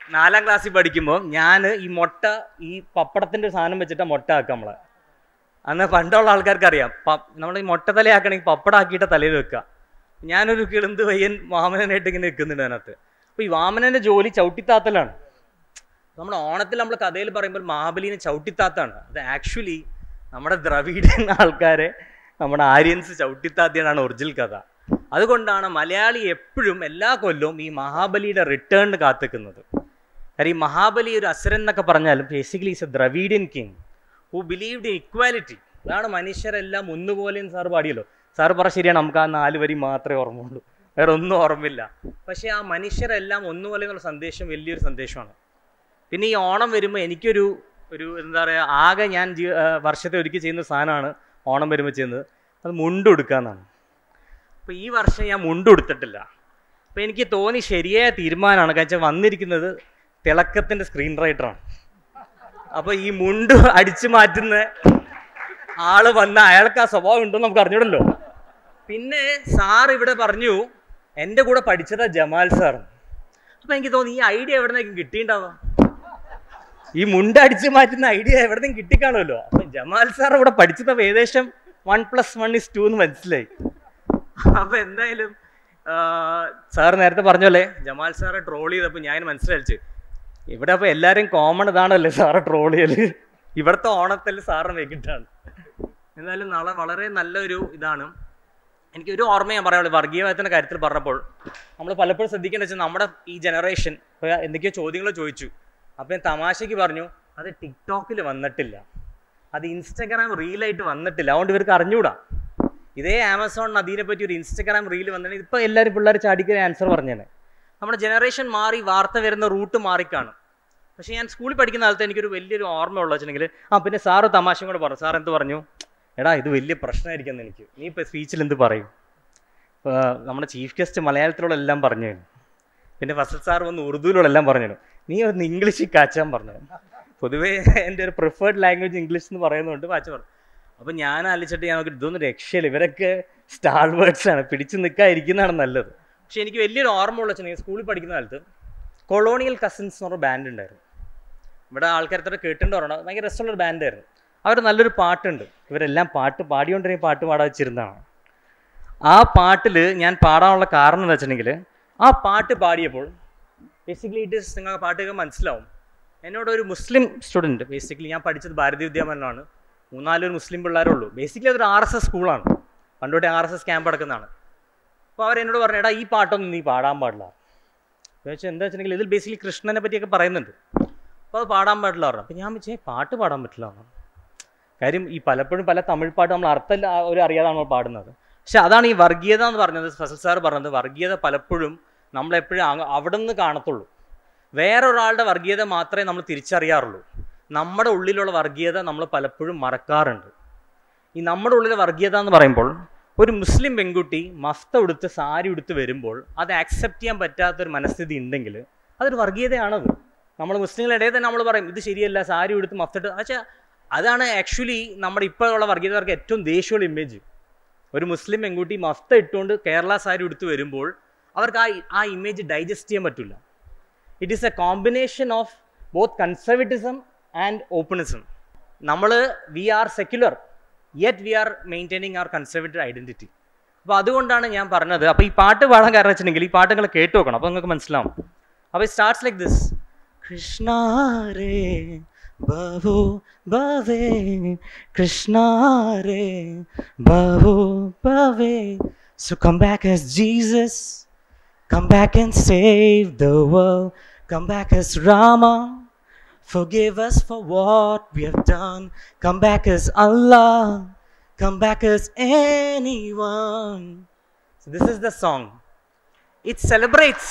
നാലാം ക്ലാസ്സിൽ പഠിക്കുമ്പോൾ ഞാൻ ഈ മുട്ട ഈ പപ്പടത്തിൻ്റെ ഒരു സാധനം വെച്ചിട്ടാ മുട്ട ആക്കുക നമ്മളെ അന്ന് പണ്ടുള്ള ആൾക്കാർക്ക് അറിയാം നമ്മൾ ഈ മുട്ട തലയാക്കണമെങ്കിൽ പപ്പടം ആക്കിയിട്ട് തലയിൽ വെക്കുക ഞാനൊരു കിളുന്ത് പയ്യൻ വാമനനായിട്ട് ഇങ്ങനെ നിൽക്കുന്നുണ്ട് അതിനകത്ത് അപ്പോൾ ഈ വാമനൻ്റെ ജോലി ചവിട്ടിത്താത്തലാണ് നമ്മുടെ ഓണത്തിൽ നമ്മൾ കഥയിൽ പറയുമ്പോൾ മഹാബലിനെ ചവിട്ടിത്താത്താണ് അത് ആക്ച്വലി നമ്മുടെ ദ്രവീഡിയൻ ആൾക്കാരെ നമ്മുടെ ആര്യൻസ് ചവിട്ടിത്താത്തിയാണ് ഒറിജിനൽ കഥ അതുകൊണ്ടാണ് മലയാളി എപ്പോഴും എല്ലാ കൊല്ലവും ഈ മഹാബലിയുടെ റിട്ടേണിന് കാത്തിക്കുന്നത് കാര്യം ഈ മഹാബലി ഒരു അസുരൻ എന്നൊക്കെ പറഞ്ഞാലും basically is a Dravidian king who believed in equality അതാണ് മനുഷ്യരെല്ലാം ഒന്നുപോലെ സാർ പാടിയല്ലോ സാർ പറ ശരിയാണ് നമുക്ക് ആ നാല് വരി മാത്രമേ ഓർമ്മയുള്ളൂ വേറെ ഒന്നും ഓർമ്മയില്ല പക്ഷേ ആ മനുഷ്യരെല്ലാം ഒന്നുപോലെ എന്നുള്ള സന്ദേശം വലിയൊരു സന്ദേശമാണ് പിന്നെ ഈ ഓണം വരുമ്പോൾ എനിക്കൊരു ഒരു എന്താ പറയുക ആകെ ഞാൻ ജീ- ആ, വർഷത്തെ ഒരിക്കൽ ചെയ്യുന്ന സാധനമാണ് ഓണം വരുമ്പോൾ ചെയ്യുന്നത് അത് മുണ്ടുടുക്കുക എന്നാണ് അപ്പോൾ ഈ വർഷം ഞാൻ മുണ്ടുടുത്തിട്ടില്ല അപ്പോൾ എനിക്ക് തോന്നി ശരിയായ തീരുമാനമാണ് കാരണം വെച്ചാൽ വന്നിരിക്കുന്നത് തിളക്കത്തിൻ്റെ സ്ക്രീൻ റൈറ്ററാണ് അപ്പോൾ ഈ മുണ്ട് അടിച്ചു മാറ്റുന്ന ആള് വന്ന അയാൾക്ക് ആ സ്വഭാവം ഉണ്ടെന്ന് നമുക്ക് അറിഞ്ഞൂടല്ലോ പിന്നെ സാർ ഇവിടെ പറഞ്ഞു എൻ്റെ കൂടെ പഠിച്ചതാ ജമാൽ സാർ അപ്പോൾ എനിക്ക് തോന്നി ഈ ഐഡിയ എവിടെ നിന്നേക്കും കിട്ടിയിട്ടുണ്ടാവാം ഈ മുണ്ട് അടിച്ചു മാറ്റുന്ന ഐഡിയ എവിടെ നിന്നും കിട്ടിക്കാണുമല്ലോ അപ്പൊ ജമാൽ സാർ ഇവിടെ പഠിച്ചത് ഏകദേശം one plus one is two എന്ന് മനസ്സിലായി അപ്പൊ എന്തായാലും സാർ നേരത്തെ പറഞ്ഞല്ലേ ജമാൽ സാറെ ട്രോൾ ചെയ്തപ്പോൾ ഞാൻ മനസ്സിലായിച്ചു ഇവിടെ അപ്പൊ എല്ലാരും കോമൺ ഇതാണല്ലേ സാറെ ട്രോൾ ചെയ്യല് ഇവിടുത്തെ ഓണത്തിൽ സാറിന് വെക്കിട്ടാണ് എന്നാലും നാളെ വളരെ നല്ലൊരു ഇതാണ് എനിക്ക് ഒരു ഓർമ്മ ഞാൻ പറയാനുള്ളത് വർഗീയവാദത്തിന്റെ കാര്യത്തിൽ പറഞ്ഞപ്പോൾ നമ്മൾ പലപ്പോഴും ശ്രദ്ധിക്കേണ്ട വെച്ചാൽ നമ്മുടെ ഈ ജനറേഷൻ ഇപ്പോൾ എന്തൊക്കെയോ ചോദ്യങ്ങൾ ചോദിച്ചു അപ്പം ഞാൻ തമാശയ്ക്ക് പറഞ്ഞു അത് ടിക്ടോക്കിൽ വന്നിട്ടില്ല അത് ഇൻസ്റ്റഗ്രാം റീലായിട്ട് വന്നിട്ടില്ല അതുകൊണ്ട് ഇവർക്ക് അറിഞ്ഞൂടാ ഇതേ ആമസോൺ അതിനെ പറ്റി ഒരു ഇൻസ്റ്റഗ്രാം റീൽ വന്നിട്ടുണ്ടെങ്കിൽ ഇപ്പോൾ എല്ലാവരും പിള്ളേർ ചാടിക്കൊരു ആൻസർ പറഞ്ഞേനെ നമ്മുടെ ജനറേഷൻ മാറി വാർത്ത വരുന്ന റൂട്ട് മാറിക്കാണും പക്ഷേ ഞാൻ സ്കൂളിൽ പഠിക്കുന്ന കാലത്ത് എനിക്കൊരു വലിയൊരു ഓർമ്മ ഉള്ള വെച്ചിട്ടുണ്ടെങ്കിൽ ആ പിന്നെ സാറ് തമാശയും കൂടെ പറഞ്ഞു സാർ എന്ത് പറഞ്ഞു എടാ ഇത് വലിയ പ്രശ്നമായിരിക്കും എനിക്ക് നീ ഇപ്പോൾ സ്പീച്ചിൽ എന്ത് പറയും ഇപ്പോൾ നമ്മുടെ ചീഫ് ഗസ്റ്റ് മലയാളത്തിലുള്ള എല്ലാം പറഞ്ഞു തരും. പിന്നെ ഫസൽ സാർ വന്ന് ഉറുദുവിലുള്ള എല്ലാം പറഞ്ഞു തരും. നീ ഒന്ന് ഇംഗ്ലീഷിൽ കാച്ചാൻ പറഞ്ഞു പൊതുവേ എൻ്റെ ഒരു പ്രിഫേർഡ് ലാംഗ്വേജ് ഇംഗ്ലീഷ് എന്ന് പറയുന്നതുകൊണ്ട് കാച്ച പറഞ്ഞു അപ്പം ഞാൻ ആലോചിച്ചിട്ട് ഞാൻ നോക്കി ഇതൊന്നും രക്ഷയില്ല ഇവരൊക്കെ സ്റ്റാർ വേർഡ്സ് ആണ് പിടിച്ചു നിൽക്കാതിരിക്കുന്നതാണ് നല്ലത് പക്ഷെ എനിക്ക് വലിയൊരു ഓർമ്മ ഉള്ള വെച്ചാൽ സ്കൂളിൽ പഠിക്കുന്ന കാലത്ത് കൊളോണിയൽ കസിൻസ് എന്ന് പറഞ്ഞ ബാൻഡ് ഉണ്ടായിരുന്നു ഇവിടെ ആൾക്കാരത്തോടെ കേട്ടിട്ടുണ്ട് പറയണം ഭയങ്കര രസമുള്ളൊരു ബാൻഡായിരുന്നു അവർ നല്ലൊരു പാട്ടുണ്ട് ഇവരെല്ലാം പാട്ട് പാടിക്കൊണ്ടിരുന്ന പാട്ട് പാടാൻ വെച്ചിരുന്നതാണ് ആ പാട്ടിൽ ഞാൻ പാടാനുള്ള കാരണം എന്ന് വെച്ചിട്ടുണ്ടെങ്കിൽ ആ പാട്ട് പാടിയപ്പോൾ ബേസിക്കലി ഇറ്റ് ഇസ് നിങ്ങൾക്ക് പാട്ടൊക്കെ മനസ്സിലാവും എന്നോട് ഒരു മുസ്ലിം സ്റ്റുഡൻറ്റ് ബേസിക്കലി ഞാൻ പഠിച്ചത് ഭാരതീയ വിദ്യാഭവനിലാണ് മൂന്നാലൊരു മുസ്ലിം പിള്ളേരേ ഉള്ളൂ ബേസിക്കലി അതൊരു ആർ എസ് എസ് സ്കൂളാണ് പണ്ടോട്ടെ ആർ എസ് എസ് ക്യാമ്പ് നടക്കുന്നതാണ് അപ്പോൾ അവരെന്നോട് പറഞ്ഞു എടാ ഈ പാട്ടൊന്നും നീ പാടാൻ പാടില്ല ചോദിച്ചാൽ എന്താ വെച്ചിട്ടുണ്ടെങ്കിൽ ഇതിൽ ബേസിക്കലി കൃഷ്ണനെ പറ്റിയൊക്കെ പറയുന്നുണ്ട് അപ്പോൾ അത് പാടാൻ പാടില്ല പറഞ്ഞു അപ്പോൾ ഞാൻ വെച്ചാൽ പാട്ട് പാടാൻ പറ്റില്ല എന്ന് കാര്യം ഈ പലപ്പോഴും പല തമിഴ് പാട്ട് നമ്മൾ അർത്ഥം ഒരു അറിയാതെ നമ്മൾ പാടുന്നത് പക്ഷെ അതാണ് ഈ വർഗീയത എന്ന് പറഞ്ഞത് ഫസൽ സാർ പറഞ്ഞത് വർഗീയത പലപ്പോഴും നമ്മളെപ്പോഴും അങ്ങ് അവിടെ നിന്ന് കാണത്തുള്ളൂ വേറൊരാളുടെ വർഗീയത മാത്രമേ നമ്മൾ തിരിച്ചറിയാറുള്ളൂ നമ്മുടെ ഉള്ളിലുള്ള വർഗീയത നമ്മൾ പലപ്പോഴും മറക്കാറുണ്ട് ഈ നമ്മുടെ ഉള്ളിലെ വർഗീയത എന്ന് പറയുമ്പോൾ ഒരു മുസ്ലിം പെൺകുട്ടി മഫ്ത ഉടുത്ത് സാരി ഉടുത്ത് വരുമ്പോൾ അത് ആക്സെപ്റ്റ് ചെയ്യാൻ പറ്റാത്തൊരു മനസ്ഥിതി ഉണ്ടെങ്കിൽ അതൊരു വർഗീയതയാണത് നമ്മൾ മുസ്ലിങ്ങളുടെ ഇടയിൽ തന്നെ നമ്മൾ പറയും ഇത് ശരിയല്ല സാരി ഉടുത്ത് മഫ്തിട്ട് പക്ഷേ അതാണ് ആക്ച്വലി നമ്മുടെ ഇപ്പോഴുള്ള വർഗീയതക്കാർക്ക് ഏറ്റവും ദേഷ്യമുള്ള ഇമേജ് ഒരു മുസ്ലിം പെൺകുട്ടി മഫ്ത ഇട്ടുകൊണ്ട് കേരള സാരി ഉടുത്ത് വരുമ്പോൾ അവർക്ക് ആ ആ ഇമേജ് ഡൈജസ്റ്റ് ചെയ്യാൻ പറ്റില്ല it is a combination of both conservatism and openism നമ്മൾ we are secular yet we are maintaining our conservative identity അപ്പോൾ അതുകൊണ്ടാണ് ഞാൻ പറഞ്ഞത് അപ്പോൾ ഈ പാട്ട് പാടാൻ കാരണം വെച്ചിട്ടുണ്ടെങ്കിൽ ഈ പാട്ട് നിങ്ങൾ കേട്ട് നോക്കണം അപ്പോൾ നിങ്ങൾക്ക് മനസ്സിലാവും അപ്പോൾ it starts like this Krishna രേ ബവോ ബവേ കൃഷ്ണ രേ ബവോ ബവേ So come back as Jesus, come back and save the world, come back as Rama, forgive us for what we have done, come back as Allah, come back as anyone. So this is the song. It celebrates.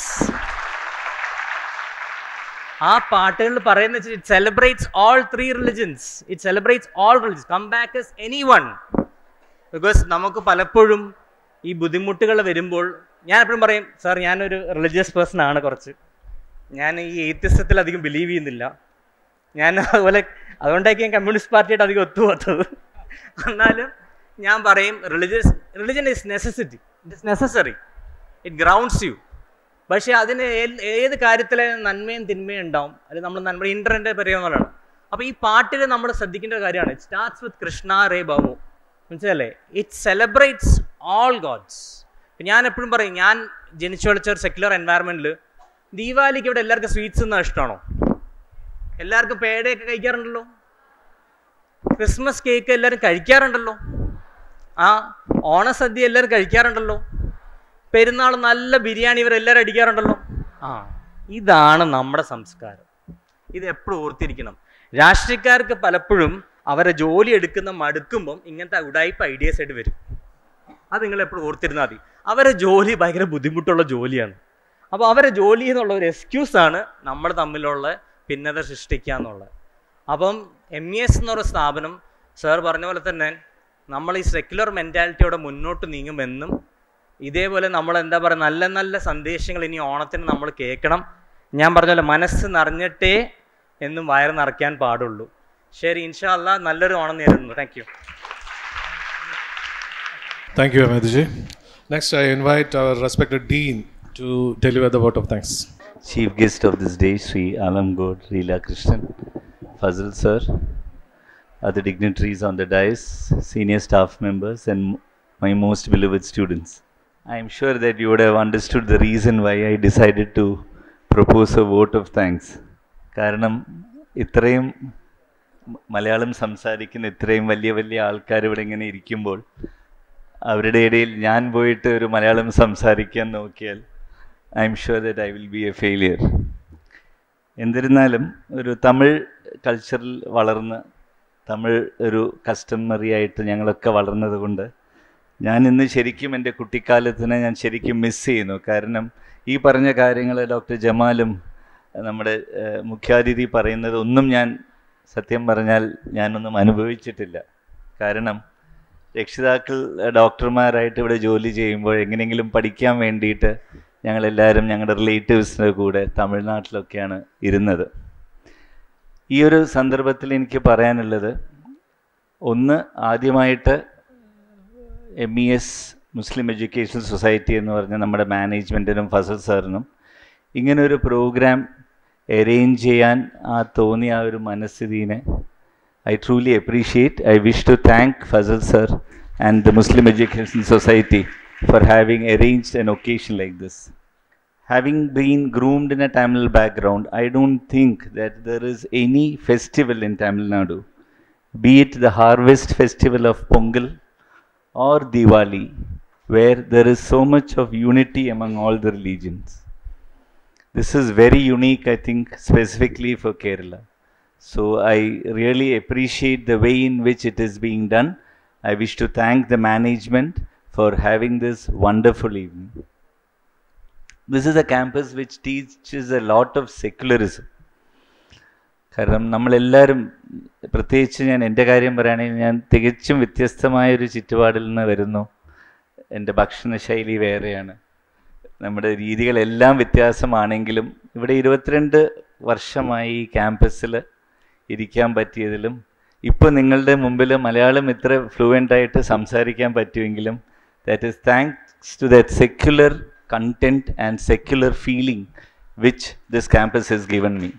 ആ പാട്ടുകളിൽ പറയുന്ന it celebrates all three religions it celebrates all religions come back as any one because നമുക്ക് പലപ്പോഴും ഈ ബുദ്ധിമുട്ടുകൾ വരുമ്പോൾ ഞാൻ എപ്പോഴും പറയും സാർ ഞാനൊരു റിലീജിയസ് പേഴ്സൺ ആണ് കുറച്ച് ഞാൻ ഈ എയ്ത്തിസത്തിൽ അധികം ബിലീവ് ചെയ്യുന്നില്ല ഞാൻ അതുപോലെ അതുകൊണ്ടായിരിക്കും ഞാൻ കമ്മ്യൂണിസ്റ്റ് പാർട്ടിയായിട്ട് അധികം ഒത്തുപോകാത്തത് എന്നാലും ഞാൻ പറയും religious religion is necessity it is necessary it grounds you പക്ഷേ അതിന് ഏ- ഏത് കാര്യത്തിലെ നന്മയും തിന്മയും ഉണ്ടാവും അല്ലെങ്കിൽ നമ്മൾ നന്മ ഇൻ്റർനെറ്റ് പറയുന്നതാണ് അപ്പോൾ ഈ പാട്ടിൽ നമ്മൾ ശ്രദ്ധിക്കേണ്ട ഒരു കാര്യമാണ് ഇറ്റ് സ്റ്റാർട്ട്സ് വിത്ത് കൃഷ്ണ റേ ബാബു മനസ്സിലല്ലേ ഇറ്റ് സെലിബ്രേറ്റ്സ് ഓൾ ഗോഡ്സ് ഞാൻ എപ്പോഴും പറയും ഞാൻ ജനിച്ചു വളച്ച ഒരു സെക്യുലർ എൻവയറമെൻറ്റിൽ ദീപാവലിക്ക് ഇവിടെ എല്ലാവർക്കും സ്വീറ്റ്സ് എന്നാ ഇഷ്ടമാണോ എല്ലാവർക്കും പേടയൊക്കെ കഴിക്കാറുണ്ടല്ലോ ക്രിസ്മസ് കേക്ക് എല്ലാവരും കഴിക്കാറുണ്ടല്ലോ ആ ഓണസദ്യ എല്ലാവരും കഴിക്കാറുണ്ടല്ലോ പെരുന്നാൾ നല്ല ബിരിയാണി ഇവരെല്ലാവരും അടിക്കാറുണ്ടല്ലോ ആ ഇതാണ് നമ്മുടെ സംസ്കാരം ഇത് എപ്പോഴും ഓർത്തിരിക്കണം രാഷ്ട്രീയക്കാർക്ക് പലപ്പോഴും അവരെ ജോലി എടുക്കുന്ന മടുക്കുമ്പം ഇങ്ങനത്തെ ഉടായ്പ ഐഡിയാസ് ആയിട്ട് വരും അത് നിങ്ങൾ എപ്പോഴും ഓർത്തിരുന്നാൽ മതി അവരെ ജോലി ഭയങ്കര ബുദ്ധിമുട്ടുള്ള ജോലിയാണ് അപ്പോൾ അവരെ ജോലി എന്നുള്ള ഒരു എക്സ്ക്യൂസാണ് നമ്മൾ തമ്മിലുള്ള ഭിന്നത സൃഷ്ടിക്കുക എന്നുള്ളത് അപ്പം എം ഇ എസ് എന്നൊരു സ്ഥാപനം സാർ പറഞ്ഞ പോലെ തന്നെ നമ്മൾ ഈ സെക്യുലർ മെൻറ്റാലിറ്റിയോടെ മുന്നോട്ട് നീങ്ങുമെന്നും ഇതേപോലെ നമ്മൾ എന്താ പറയുക നല്ല നല്ല സന്ദേശങ്ങൾ ഇനി ഓണത്തിന് നമ്മൾ കേൾക്കണം ഞാൻ പറഞ്ഞ പോലെ മനസ്സ് നിറഞ്ഞിട്ടേ എന്നും വയറ് നിറയ്ക്കാൻ പാടുള്ളൂ ശരി ഇൻഷാ അല്ലാ നല്ലൊരു ഓണം നേരുന്നു thank you Thank you, Ahmedji. Next, I invite our respected Dean to deliver the vote of thanks. Chief guest of this day, Sri Alamgod Leela Krishnan, Fazil sir, other dignitaries on the dais, senior staff members, and m- my most beloved students. I am sure that you would have understood the reason why I decided to propose a vote of thanks. കാരണം ഇത്രയും മ- മലയാളം സംസാരിക്കുന്ന ഇത്രയും വലിയ വലിയ ആൾക്കാർ ഇവിടെ ഇങ്ങനെ ഇരിക്കുമ്പോൾ അവരുടെ ഇടയിൽ ഞാൻ പോയിട്ട് ഒരു മലയാളം സംസാരിക്കാൻ നോക്കിയാൽ I am sure that I will be a failure എന്നിരുന്നാലും ഒരു തമിഴ് കൾച്ചറിൽ വളർന്ന് തമിഴ് ഒരു കസ്റ്റമറി ആയിട്ട് ഞങ്ങളൊക്കെ വളർന്നത് കൊണ്ട് ഞാൻ ഇന്ന് ശരിക്കും എൻ്റെ കുട്ടിക്കാലത്തിനെ ഞാൻ ശരിക്കും മിസ് ചെയ്യുന്നു കാരണം ഈ പറഞ്ഞ കാര്യങ്ങൾ ഡോക്ടർ ജമാലും നമ്മുടെ ഏഹ്, മുഖ്യാതിഥി പറയുന്നത് ഒന്നും ഞാൻ സത്യം പറഞ്ഞാൽ ഞാനൊന്നും അനുഭവിച്ചിട്ടില്ല കാരണം രക്ഷിതാക്കൾ ഏഹ്, ഡോക്ടർമാരായിട്ട് ഇവിടെ ജോലി ചെയ്യുമ്പോൾ എങ്ങനെയെങ്കിലും പഠിക്കാൻ വേണ്ടിയിട്ട് ഞങ്ങളെല്ലാവരും ഞങ്ങളുടെ റിലേറ്റീവ്സിൻ്റെ കൂടെ തമിഴ്നാട്ടിലൊക്കെയാണ് ഇരുന്നത് ഈ ഒരു സന്ദർഭത്തിൽ എനിക്ക് പറയാനുള്ളത് ഒന്ന് ആദ്യമായിട്ട് M E S Muslim Education Society എന്ന് പറഞ്ഞ നമ്മുടെ മാനേജ്മെൻറ്റിനും ഫസൽ സാറിനും ഇങ്ങനെ ഒരു പ്രോഗ്രാം അറേഞ്ച് ചെയ്യാൻ ആ തോന്നിയ ആ ഒരു മനസ്ഥിതിനെ I truly appreciate. I wish to thank Fazal sir and the Muslim Education Society for having arranged an occasion like this. Having been groomed in a Tamil background, I don't think that there is any festival in Tamil Nadu, be it the harvest festival of Pongal or Diwali, where there is so much of unity among all the religions. This is very unique, I think, specifically for Kerala. So I really appreciate the way in which it is being done. I wish to thank the management for having this wonderful evening. This is a campus which teaches a lot of secularism. കാരണം നമ്മളെല്ലാവരും പ്രത്യേകിച്ച് ഞാൻ എൻ്റെ കാര്യം പറയുകയാണെങ്കിൽ ഞാൻ തികച്ചും വ്യത്യസ്തമായ ഒരു ചുറ്റുപാടിൽ നിന്ന് വരുന്നു എൻ്റെ ഭക്ഷണശൈലി വേറെയാണ് നമ്മുടെ രീതികളെല്ലാം വ്യത്യാസമാണെങ്കിലും ഇവിടെ ഇരുപത്തിരണ്ട് വർഷമായി ഈ ക്യാമ്പസിൽ ഇരിക്കാൻ പറ്റിയതിലും ഇപ്പോൾ നിങ്ങളുടെ മുമ്പിൽ മലയാളം ഇത്ര ഫ്ലുവൻ്റ് ആയിട്ട് സംസാരിക്കാൻ പറ്റുമെങ്കിലും that is thanks to that secular content and secular feeling which this campus has given me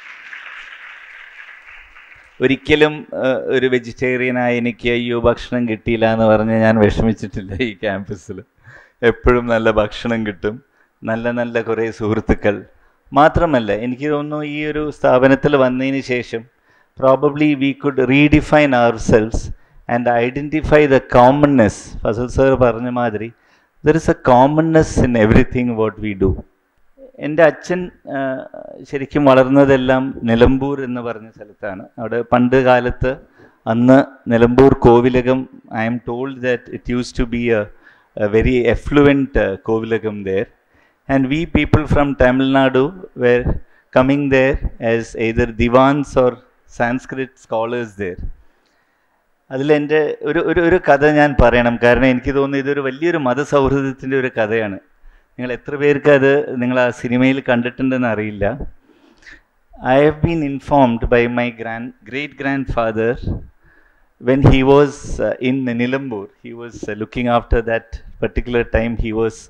ഒരിക്കലും ഏഹ്, ഒരു വെജിറ്റേറിയനായി എനിക്ക് അയ്യോ ഭക്ഷണം കിട്ടിയില്ല എന്ന് പറഞ്ഞ് ഞാൻ വിഷമിച്ചിട്ടില്ല ഈ ക്യാമ്പസിൽ എപ്പോഴും നല്ല ഭക്ഷണം കിട്ടും നല്ല നല്ല കുറേ സുഹൃത്തുക്കൾ മാത്രമല്ല എനിക്ക് തോന്നുന്നു ഈ ഒരു സ്ഥാപനത്തിൽ വന്നതിന് ശേഷം probably we could redefine our cells and identify the commonness Fazal sir പറഞ്ഞ മാതിരി there is a commonness in everything what we do എൻ്റെ അച്ഛൻ ആ, ശരിക്കും വളർന്നതെല്ലാം നിലമ്പൂർ എന്ന് പറഞ്ഞ സ്ഥലത്താണ് അവിടെ പണ്ട് കാലത്ത് അന്ന് Nilambur Kovilakam I am told that it used to be a very affluent Kovilakam there and we people from Tamil Nadu were coming there as either divans or Sanskrit scholars there. അതിലെൻ്റെ ഒരു ഒരു ഒരു കഥ ഞാൻ പറയണം കാരണം എനിക്ക് തോന്നുന്നു ഇതൊരു വലിയൊരു മതസൗഹൃദത്തിൻ്റെ ഒരു കഥയാണ് നിങ്ങൾ എത്ര പേർക്ക് അത് നിങ്ങൾ ആ സിനിമയിൽ കണ്ടിട്ടുണ്ടെന്ന് അറിയില്ല I have been informed by my grand great grand father when he was uh, in Nilambur, he was uh, looking after that particular time, he was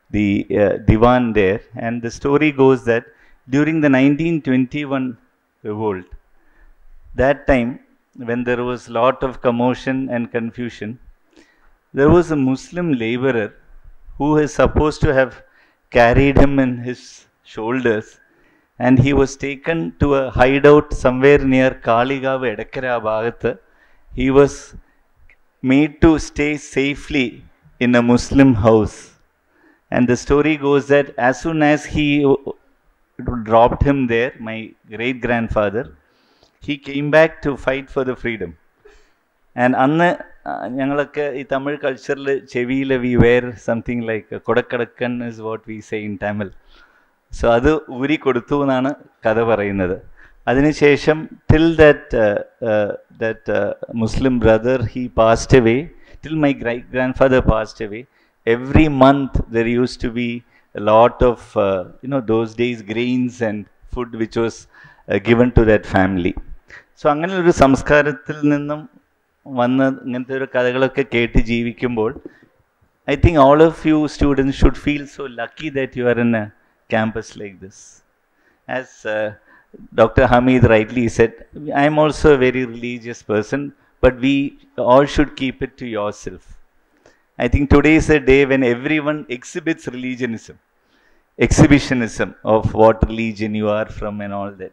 the uh, divan there. And the story goes that during the 1921 revolt, that time when there was lot of commotion and confusion, there was a Muslim laborer who is supposed to have carried him in his shoulders and he was taken to a hideout somewhere near Kaligav Edakara Bhagatha. He was made to stay safely in a Muslim house. And the story goes that as soon as he dropped him there, my great grandfather, he came back to fight for the freedom. And അന്ന് ആ, ഞങ്ങളൊക്കെ ഈ തമിഴ് കൾച്ചറിൽ ചെവിയിൽ വി വെയർ സംതിങ് ലൈക്ക് കൊടക്കടക്കൻ is what we say in Tamil so അത് ഊരി കൊടുത്തു എന്നാണ് കഥ പറയുന്നത് അതിനുശേഷം till that that Muslim brother he passed away till my great grand father passed away every month there used to be lot of you know those days grains and food which was given to that family so അങ്ങനെ ഒരു സംസ്കാരത്തിൽ നിന്നും വന്ന് ഇങ്ങനത്തെ ഒരു കഥകളൊക്കെ കേട്ട് ജീവിക്കുമ്പോൾ I think all of you students should feel so lucky that you are in a campus like this. As uh, Dr. Hamid rightly said, I am also a very religious person, but we all should keep it to yourself. I think today is a day when everyone exhibits religionism, exhibitionism of what religion you are from and all that.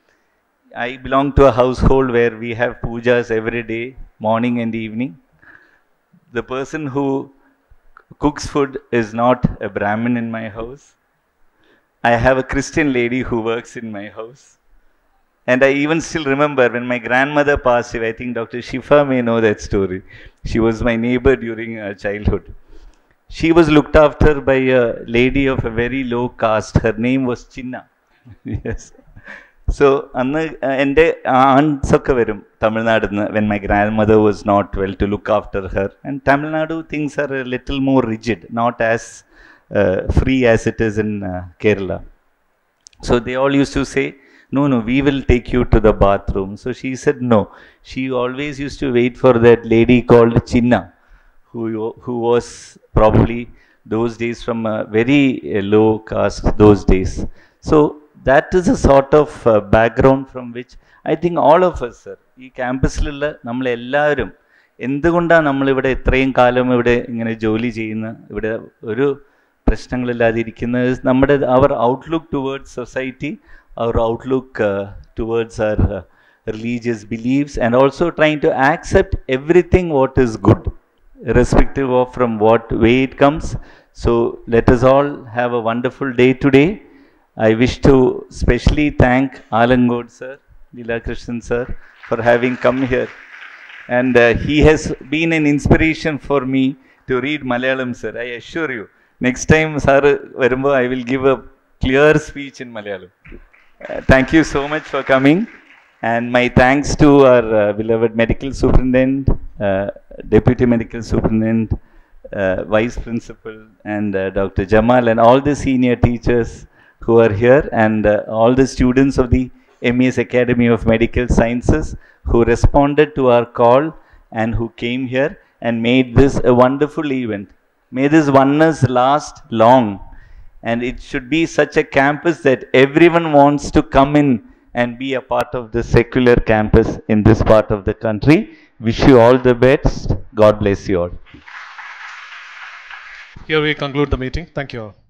I belong to a household where we have pujas every day, morning and evening. The person who cooks food is not a Brahmin in my house. I have a Christian lady who works in my house. And I even still remember when my grandmother passed away, I think Dr. Shifa may know that story. She was my neighbor during uh, childhood. She was looked after by a lady of a very low caste. Her name was Chinna. yes. So അന്ന് എൻ്റെ ആൺസ് ഒക്കെ വരും തമിഴ്നാട്ടിൽ നിന്ന് when my grand mother was not well to look after her and Tamil Nadu things are little more rigid not as free as it is in uh, Kerala. So they all used to say, No, no, we will take you to the bathroom. So she said, No. She always used to wait for that lady called Chinna, who, who was probably those days from a very uh, low caste, those days. So that is a sort of uh, background from which I think all of us, sir, ഈ ക്യാമ്പസിലുള്ള നമ്മളെല്ലാവരും എന്തുകൊണ്ടാണ് നമ്മളിവിടെ ഇത്രയും കാലം ഇവിടെ ഇങ്ങനെ ജോലി ചെയ്യുന്ന ഇവിടെ ഒരു പ്രശ്നങ്ങളില്ലാതിരിക്കുന്നത് നമ്മുടെ our outlook towards society our outlook towards our religious beliefs and also trying to accept everything what is good irrespective of from what way it comes so let us all have a wonderful day today i wish to specially thank alangod sir Leela Krishnan sir for having come here and uh, he has been an inspiration for me to read malayalam sir i assure you next time sir വരുമ്പോൾ i will give a clear speech in malayalam uh, thank you so much for coming and my thanks to our uh, beloved medical superintendent, uh, deputy medical superintendent, uh, vice principal, and uh, Dr. Jamal, and all the senior teachers who are here, and uh, all the students of the MES Academy of Medical Sciences who responded to our call and who came here and made this a wonderful event. May this oneness last long, and it should be such a campus that everyone wants to come in and be a part of the secular campus in this part of the country. Wish you all the best. God bless you all. Here we conclude the meeting. Thank you all.